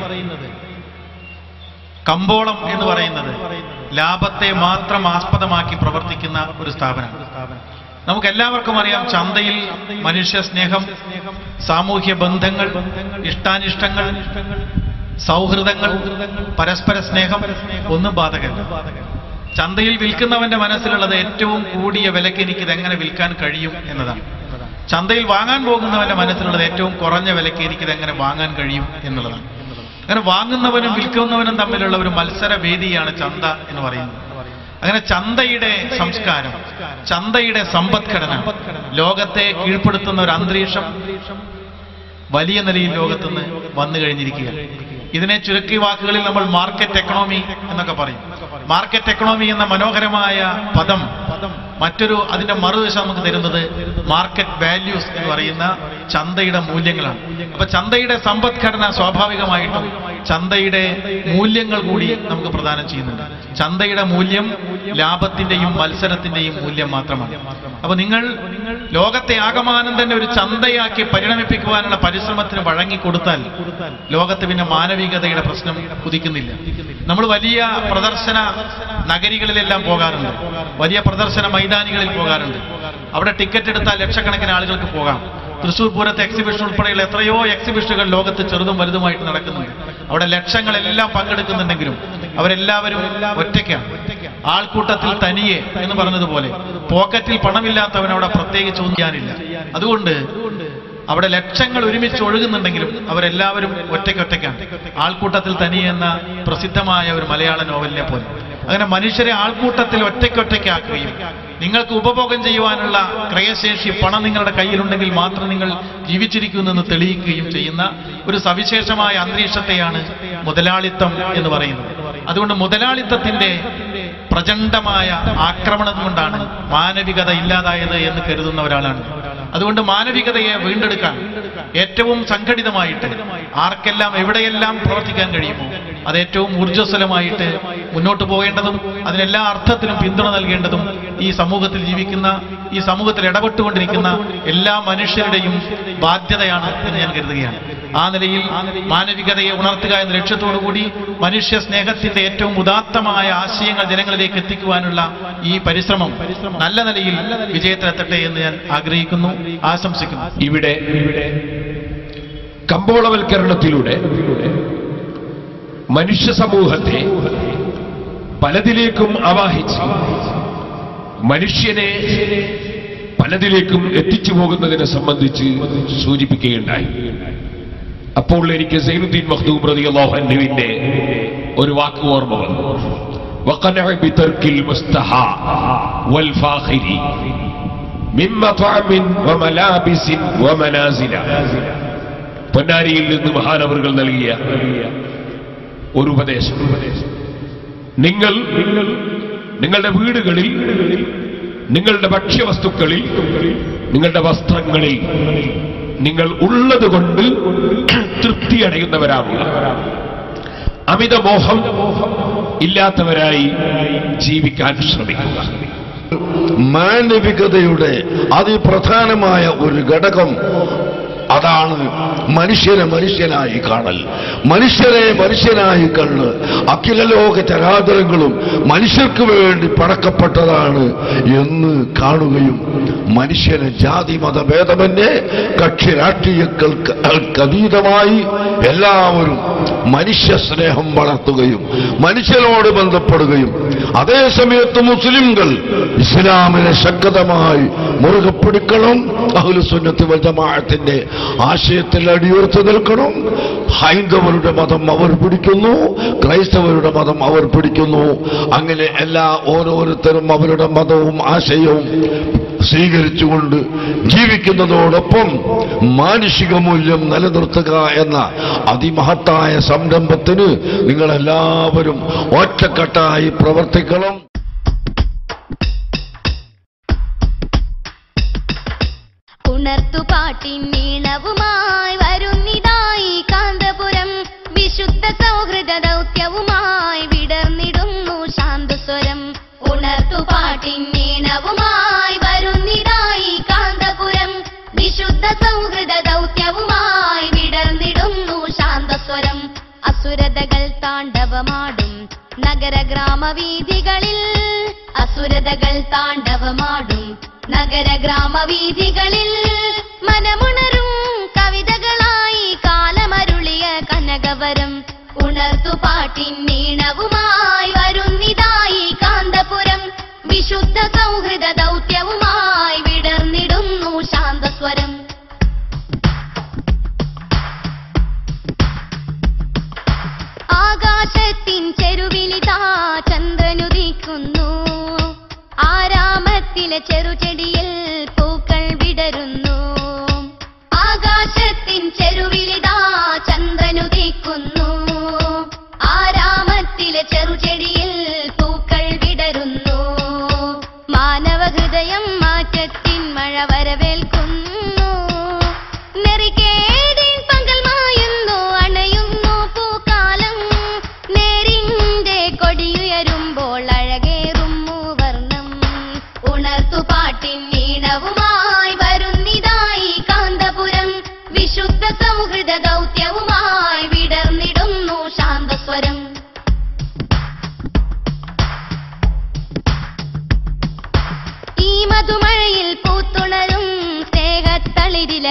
കമ്പോളം എന്ന് പറയുന്നത് ലാഭത്തെ മാത്രം ആസ്പദമാക്കി പ്രവർത്തിക്കുന്ന ഒരു സ്ഥാപനം നമുക്ക് എല്ലാവർക്കും അറിയാം ചന്തയിൽ മനുഷ്യ സ്നേഹം സാമൂഹ്യ ബന്ധങ്ങൾ ഇഷ്ടാനിഷ്ടങ്ങൾ സൗഹൃദങ്ങൾ പരസ്പര സ്നേഹം ഒന്നും ബാധകല്ല ചന്തയിൽ വിൽക്കുന്നവന്റെ മനസ്സിലുള്ളത് ഏറ്റവും കൂടിയ വിലയ്ക്ക് എനിക്ക് ഇതെങ്ങനെ വിൽക്കാൻ കഴിയും എന്നതാണ് ചന്തയിൽ വാങ്ങാൻ പോകുന്നവന്റെ മനസ്സിലുള്ളത് ഏറ്റവും കുറഞ്ഞ വിലയ്ക്ക് എനിക്ക് ഇതെങ്ങനെ വാങ്ങാൻ കഴിയും എന്നുള്ളതാണ് അങ്ങനെ വാങ്ങുന്നവനും വിൽക്കുന്നവനും തമ്മിലുള്ള ഒരു മത്സര വേദിയാണ് ചന്ത എന്ന് പറയുന്നത് അങ്ങനെ ചന്തയുടെ സംസ്കാരം ചന്തയുടെ സമ്പദ്ഘടന ലോകത്തെ കീഴ്പ്പെടുത്തുന്ന ഒരു അന്തരീക്ഷം വലിയ നിലയിൽ ലോകത്തുനിന്ന് വന്നു കഴിഞ്ഞിരിക്കുകയാണ് ഇതിനെ ചുരുക്കി വാക്കുകളിൽ നമ്മൾ മാർക്കറ്റ് എക്കണോമി എന്നൊക്കെ പറയും മാർക്കറ്റ് എക്കണോമി എന്ന മനോഹരമായ പദം മറ്റൊരു അതിന്റെ മറുവശം നമുക്ക് തരുന്നത് മാർക്കറ്റ് വാല്യൂസ് എന്ന് പറയുന്ന ചന്തയുടെ മൂല്യങ്ങളാണ് അപ്പൊ ചന്തയുടെ സമ്പദ്ഘടന സ്വാഭാവികമായിട്ടും ചന്തയുടെ മൂല്യങ്ങൾ കൂടി നമുക്ക് പ്രദാനം ചെയ്യുന്നുണ്ട് ചന്തയുടെ മൂല്യം ലാഭത്തിന്റെയും മത്സരത്തിന്റെയും മൂല്യം മാത്രമാണ് അപ്പൊ നിങ്ങൾ ലോകത്തെ ആകമാനം തന്നെ ഒരു ചന്തയാക്കി പരിണമിപ്പിക്കുവാനുള്ള പരിശ്രമത്തിന് വഴങ്ങിക്കൊടുത്താൽ ലോകത്ത് പിന്നെ മാനവികതയുടെ പ്രശ്നം കുതിക്കുന്നില്ല നമ്മൾ വലിയ പ്രദർശന നഗരികളിലെല്ലാം പോകാറുണ്ട് വലിയ പ്രദർശന മൈതാനികളിൽ പോകാറുണ്ട് അവിടെ ടിക്കറ്റ് എടുത്താൽ ലക്ഷക്കണക്കിന് ആളുകൾക്ക് പോകാം തൃശൂർ പൂരത്തെ എക്സിബിഷൻ ഉൾപ്പെടെയുള്ള എത്രയോ എക്സിബിഷനുകൾ ലോകത്ത് ചെറുതും വലുതുമായിട്ട് നടക്കുന്നുണ്ട് അവിടെ ലക്ഷങ്ങളെല്ലാം പങ്കെടുക്കുന്നുണ്ടെങ്കിലും അവരെല്ലാവരും ഒറ്റയ്ക്കാണ് ആൾക്കൂട്ടത്തിൽ തനിയെ എന്ന് പറഞ്ഞതുപോലെ പോക്കറ്റിൽ പണമില്ലാത്തവൻ അവിടെ പ്രത്യേകിച്ച് ഒന്നിയാനില്ല അതുകൊണ്ട് അവിടെ ലക്ഷങ്ങൾ ഒരുമിച്ച് ഒഴുകുന്നുണ്ടെങ്കിലും അവരെല്ലാവരും ഒറ്റയ്ക്കൊറ്റയ്ക്കാണ് ആൾക്കൂട്ടത്തിൽ തനിയെ എന്ന പ്രസിദ്ധമായ ഒരു മലയാള നോവലിനെ പോലെ അങ്ങനെ മനുഷ്യരെ ആൾക്കൂട്ടത്തിൽ ഒറ്റയ്ക്കൊറ്റയ്ക്കാക്കുകയും നിങ്ങൾക്ക് ഉപഭോഗം ചെയ്യുവാനുള്ള ക്രയശേഷി പണം നിങ്ങളുടെ കയ്യിലുണ്ടെങ്കിൽ മാത്രം നിങ്ങൾ ജീവിച്ചിരിക്കുന്നെന്ന് തെളിയിക്കുകയും ചെയ്യുന്ന ഒരു സവിശേഷമായ അന്തരീക്ഷത്തെയാണ് മുതലാളിത്തം എന്ന് പറയുന്നത് അതുകൊണ്ട് മുതലാളിത്തത്തിന്റെ പ്രചണ്ഡമായ ആക്രമണം കൊണ്ടാണ് മാനവികത ഇല്ലാതായത് എന്ന് കരുതുന്ന ഒരാളാണ് അതുകൊണ്ട് മാനവികതയെ വീണ്ടെടുക്കാൻ ഏറ്റവും സംഘടിതമായിട്ട് ആർക്കെല്ലാം എവിടെയെല്ലാം പ്രവർത്തിക്കാൻ കഴിയുമോ അത് ഏറ്റവും ഊർജ്ജസ്വലമായിട്ട് മുന്നോട്ട് പോകേണ്ടതും അതിനെല്ലാ അർത്ഥത്തിലും പിന്തുണ നൽകേണ്ടതും ഈ സമൂഹത്തിൽ ജീവിക്കുന്ന ഈ സമൂഹത്തിൽ ഇടപെട്ടുകൊണ്ടിരിക്കുന്ന എല്ലാ മനുഷ്യരുടെയും ബാധ്യതയാണ് എന്ന് ഞാൻ കരുതുകയാണ് ആ നിലയിൽ മാനവികതയെ ഉണർത്തുക എന്ന ലക്ഷ്യത്തോടുകൂടി മനുഷ്യ സ്നേഹത്തിന്റെ ഏറ്റവും ഉദാത്തമായ ആശയങ്ങൾ ജനങ്ങളിലേക്ക് എത്തിക്കുവാനുള്ള ഈ പരിശ്രമം നല്ല നിലയിൽ വിജയത്തിലെത്തട്ടെ എന്ന് ഞാൻ ആഗ്രഹിക്കുന്നു ആശംസിക്കുന്നു ഇവിടെ കമ്പോളവൽക്കരണത്തിലൂടെ മനുഷ്യ സമൂഹത്തെ പലതിലേക്കും ആവാഹിച്ച് മനുഷ്യനെ പലതിലേക്കും എത്തിച്ചു പോകുന്നതിനെ സംബന്ധിച്ച് സൂചിപ്പിക്കുകയുണ്ടായി അപ്പോൾ എനിക്ക് സൈനുദ്ദീൻ മഖ്ദൂം റളിയല്ലാഹു അൻഹുവിന്റെ ഒരു വാക്ക് ഓർമ്മ വന്നു وقنع بترك المستحى والفاخر من مطعم وملابس ومنازل പൊന്നാരിയിൽ നിന്ന് മഹാനവറുകൾ നൽകിയ ഒരു ഉപദേശം നിങ്ങൾ നിങ്ങളുടെ വീടുകളിൽ നിങ്ങളുടെ ഭക്ഷ്യവസ്തുക്കളിൽ നിങ്ങളുടെ വസ്ത്രങ്ങളിൽ നിങ്ങൾ ഉള്ളത് കൊണ്ട് തൃപ്തിയടയുന്നവരാവുക അമിത മോഹം ഇല്ലാത്തവരായി ജീവിക്കാൻ ശ്രമിക്കുക മാനവികതയുടെ അതിപ്രധാനമായ ഒരു ഘടകം അതാണ് മനുഷ്യനെ മനുഷ്യനായി കാണൽ മനുഷ്യരെ മനുഷ്യനായി കണ്ട് അഖിലലോക ചരാചരങ്ങളും മനുഷ്യർക്ക് വേണ്ടി പടക്കപ്പെട്ടതാണ് എന്ന് കാണുകയും മനുഷ്യന് ജാതി മതഭേദമന്യേ കക്ഷി രാഷ്ട്രീയങ്ങൾക്ക് അതീതമായി എല്ലാവരും മനുഷ്യ സ്നേഹം വളർത്തുകയും മനുഷ്യനോട് ബന്ധപ്പെടുകയും അതേ സമയത്ത് മുസ്ലിംകൾ ഇസ്ലാമിനെ ശക്തമായി മുറുകെ പിടിക്കണം അഹുലുസുന്നത്ത് വജമാഅത്തിന്റെ ആശയത്തിൽ അടിയുറച്ചു നിൽക്കണം ഹൈന്ദവരുടെ മതം അവർ പിടിക്കുന്നു ക്രൈസ്തവരുടെ മതം അവർ പിടിക്കുന്നു അങ്ങനെ എല്ലാ ഓരോരുത്തരും അവരുടെ മതവും ആശയവും സ്വീകരിച്ചുകൊണ്ട് ജീവിക്കുന്നതോടൊപ്പം മാനുഷിക മൂല്യം നിലനിർത്തുക എന്ന അതിമഹത്തായ സംരംഭത്തിന് നിങ്ങളെല്ലാവരും ഒറ്റക്കെട്ടായി പ്രവർത്തിക്കണം ഉണർത്തുപാട്ടിൻ നീണവുമായി വരുന്നിതായി കാന്തപുരം വിശുദ്ധ സൗഹൃദ ദൗത്യവുമായി വിടർന്നിടുന്നു ശാന്തസ്വരം ഉണർത്തുപാട്ടിൻ നീണവുമായി വരുന്നിതായി കാന്തപുരം വിശുദ്ധ സൗഹൃദ ദൗത്യവുമായി വിടർന്നിടുന്നു ശാന്തസ്വരം അസുരതകൾ താണ്ഡവമാടും നഗര ഗ്രാമവീഥികളിൽ അസുരതകൾ താണ്ഡവമാടും നഗര ഗ്രാമവീഥികളിൽ മനമുണരും കവിതകളായി കാലമരുളിയ കനകവരം ഉണർത്തുപാട്ടിൻ നീണവുമായി വരുന്നിതായി കാന്തപുരം വിശുദ്ധ സൗഹൃദ ദൗത്യവുമായി വിടർന്നിടുന്നു ശാന്തസ്വരം ആകാശത്തിൻ ചെരുവിലിതാ ചന്ദ്രനുദിക്കുന്നു ആരാമത്തിലെ ചെറുചെടിയിൽ പൂക്കൾ വിടരുന്നു ആകാശത്തിൻ ചെരുവിലിതാ ചന്ദ്രനുദിക്കുന്നു ആരാമത്തിലെ ചെറുചെടിയിൽ പൂക്കൾ വിടരുന്നു മാനവഹൃദയ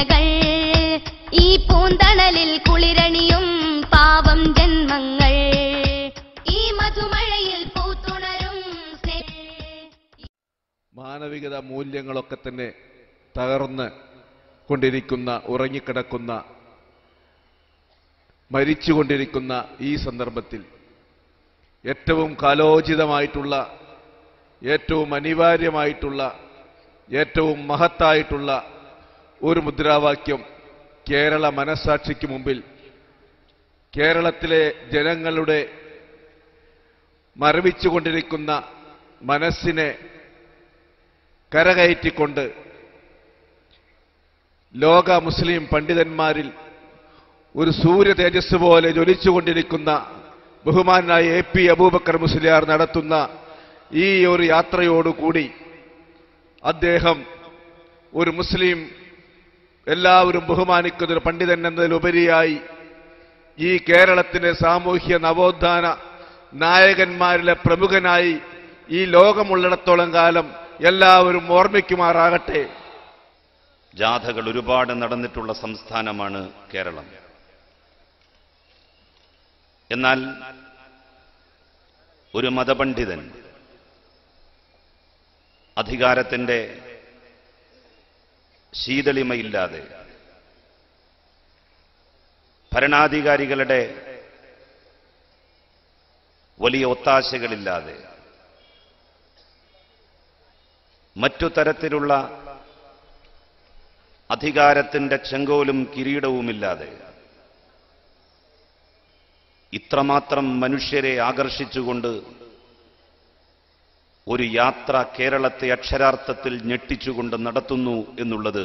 കിളികൾ ഈ പൂന്തണലിൽ കുളിരണിയും പാവം ജന്മങ്ങൾ ഈ മധുമഴയിൽ പൂത്തുണരും സ്നേഹ മാനവികത മൂല്യങ്ങളൊക്കെ തന്നെ തകർന്ന് കൊണ്ടിരിക്കുന്ന ഉറങ്ങിക്കിടക്കുന്ന മരിച്ചുകൊണ്ടിരിക്കുന്ന ഈ സന്ദർഭത്തിൽ ഏറ്റവും കാലോചിതമായിട്ടുള്ള ഏറ്റവും അനിവാര്യമായിട്ടുള്ള ഏറ്റവും മഹത്തായിട്ടുള്ള ഒരു മുദ്രാവാക്യം കേരള മനസാക്ഷിക്ക് മുമ്പിൽ കേരളത്തിലെ ജനങ്ങളുടെ മരവിച്ചുകൊണ്ടിരിക്കുന്ന മനസ്സിനെ കരകയറ്റിക്കൊണ്ട് ലോക മുസ്ലിം പണ്ഡിതന്മാരിൽ ഒരു സൂര്യ തേജസ് പോലെ ജ്വലിച്ചുകൊണ്ടിരിക്കുന്ന ബഹുമാനായ എ പി അബൂബക്കർ മുസ്ലിയാർ നടത്തുന്ന ഈ ഒരു യാത്രയോടുകൂടി അദ്ദേഹം ഒരു മുസ്ലിം എല്ലാവരും ബഹുമാനിക്കുന്ന ഒരു പണ്ഡിതൻ എന്നതിലുപരിയായി ഈ കേരളത്തിന്റെ സാമൂഹ്യ നവോത്ഥാന നായകന്മാരിലെ പ്രമുഖനായി ഈ ലോകമുള്ളിടത്തോളം കാലം എല്ലാവരും ഓർമ്മിക്കുമാറാകട്ടെ ജാഥകൾ ഒരുപാട് നടന്നിട്ടുള്ള സംസ്ഥാനമാണ് കേരളം എന്നാൽ ഒരു മതപണ്ഡിതൻ അധികാരത്തിന്റെ ശീതളിമയില്ലാതെ ഭരണാധികാരികളുടെ വലിയ ഒത്താശകളില്ലാതെ മറ്റു തരത്തിലുള്ള അധികാരത്തിന്റെ ചെങ്കോലും കിരീടവുമില്ലാതെ ഇത്രമാത്രം മനുഷ്യരെ ആകർഷിച്ചുകൊണ്ട് ഒരു യാത്ര കേരളത്തെ അക്ഷരാർത്ഥത്തിൽ ഞെട്ടിച്ചുകൊണ്ട് നടത്തുന്നു എന്നുള്ളത്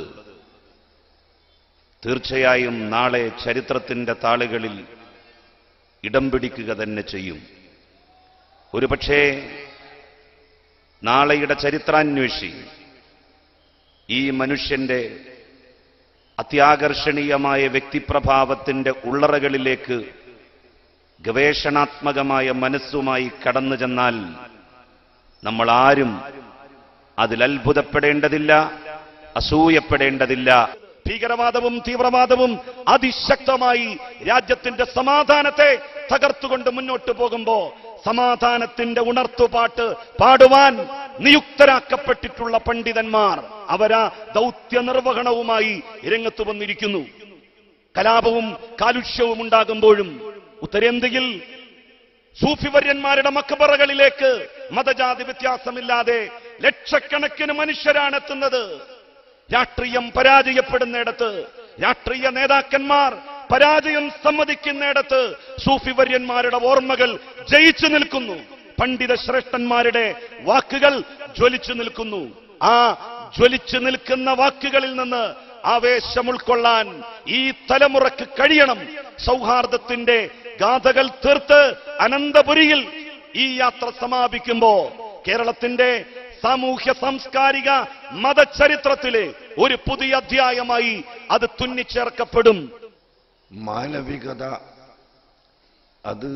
തീർച്ചയായും നാളെ ചരിത്രത്തിന്റെ താളുകളിൽ ഇടം പിടിക്കുക തന്നെ ചെയ്യും ഒരുപക്ഷേ നാളെയുടെ ചരിത്രാന്വേഷി ഈ മനുഷ്യന്റെ അത്യാകർഷണീയമായ വ്യക്തിപ്രഭാവത്തിന്റെ ഉള്ളറകളിലേക്ക് ഗവേഷണാത്മകമായ മനസ്സുമായി കടന്നു ചെന്നാൽ നമ്മൾ ആരും അതിൽ അത്ഭുതപ്പെടേണ്ടതില്ല അസൂയപ്പെടേണ്ടതില്ല ഭീകരവാദവും തീവ്രവാദവും അതിശക്തമായി രാജ്യത്തിന്റെ സമാധാനത്തെ തകർത്തുകൊണ്ട് മുന്നോട്ട് പോകുമ്പോ സമാധാനത്തിന്റെ ഉണർത്തുപാട്ട് പാടുവാൻ നിയുക്തരാക്കപ്പെട്ടിട്ടുള്ള പണ്ഡിതന്മാർ അവരാ ദൗത്യ നിർവഹണവുമായി രംഗത്ത് വന്നിരിക്കുന്നു കലാപവും കാലുഷ്യവും ഉണ്ടാകുമ്പോഴും ഉത്തരേന്ത്യയിൽ സൂഫിവര്യന്മാരുടെ മക്കബറകളിലേക്ക് മതജാതി വ്യത്യാസമില്ലാതെ ലക്ഷക്കണക്കിന് മനുഷ്യരാണ് എത്തുന്നത് രാഷ്ട്രീയം പരാജയപ്പെടുന്നിടത്ത് രാഷ്ട്രീയ നേതാക്കന്മാർ പരാജയം സമ്മതിക്കുന്നിടത്ത് സൂഫിവര്യന്മാരുടെ ഓർമ്മകൾ ജയിച്ചു നിൽക്കുന്നു പണ്ഡിത ശ്രേഷ്ഠന്മാരുടെ വാക്കുകൾ ജ്വലിച്ചു നിൽക്കുന്നു ആ ജ്വലിച്ചു നിൽക്കുന്ന വാക്കുകളിൽ നിന്ന് ആവേശം ഉൾക്കൊള്ളാൻ ഈ തലമുറക്ക് കഴിയണം സൗഹാർദ്ദത്തിന്റെ ഗാഥകൾ തീർത്ത് അനന്തപുരിയിൽ ഈ യാത്ര സമാപിക്കുമ്പോ കേരളത്തിന്റെ സാമൂഹ്യ സാംസ്കാരിക മതചരിത്രത്തിലെ ഒരു പുതിയ അധ്യായമായി അത് തുന്നിച്ചേർക്കപ്പെടും മാനവികത അത്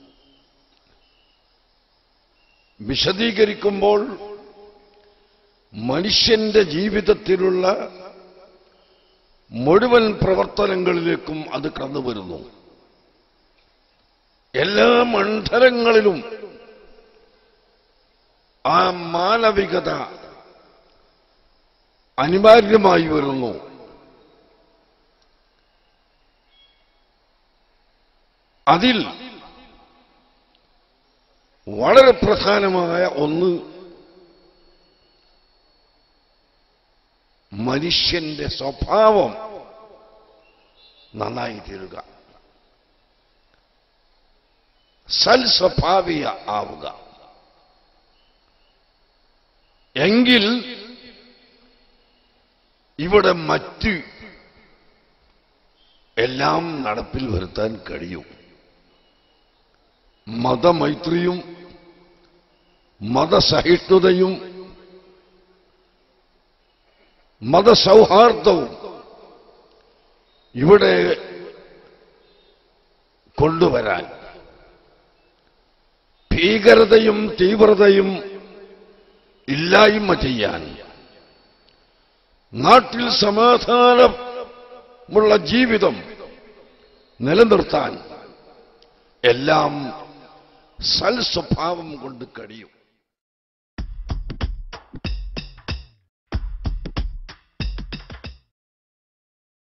വിശദീകരിക്കുമ്പോൾ മനുഷ്യന്റെ ജീവിതത്തിലുള്ള മുഴുവൻ പ്രവർത്തനങ്ങളിലേക്കും അത് കടന്നു വരുന്നു എല്ലാ മണ്ഡലങ്ങളിലും ആ മാനവികത അനിവാര്യമായി വരുന്നു അതിൽ വളരെ പ്രധാനമായ ഒന്ന് മനുഷ്യന്റെ സ്വഭാവം നന്നായി തീരുക സൽസ്വഭാവിയ ആവുക എങ്കിൽ ഇവിടെ മറ്റ് എല്ലാം നടപ്പിൽ വരുത്താൻ കഴിയും മതമൈത്രിയും മതസഹിഷ്ണുതയും മതസൗഹാർദ്ദവും ഇവിടെ കൊണ്ടുവരാൻ ഭീകരതയും തീവ്രതയും ഇല്ലായ്മ ചെയ്യാൻ നാട്ടിൽ സമാധാനം ഉള്ള ജീവിതം നിലനിർത്താൻ എല്ലാം സൽസ്വഭാവം കൊണ്ട് കഴിയും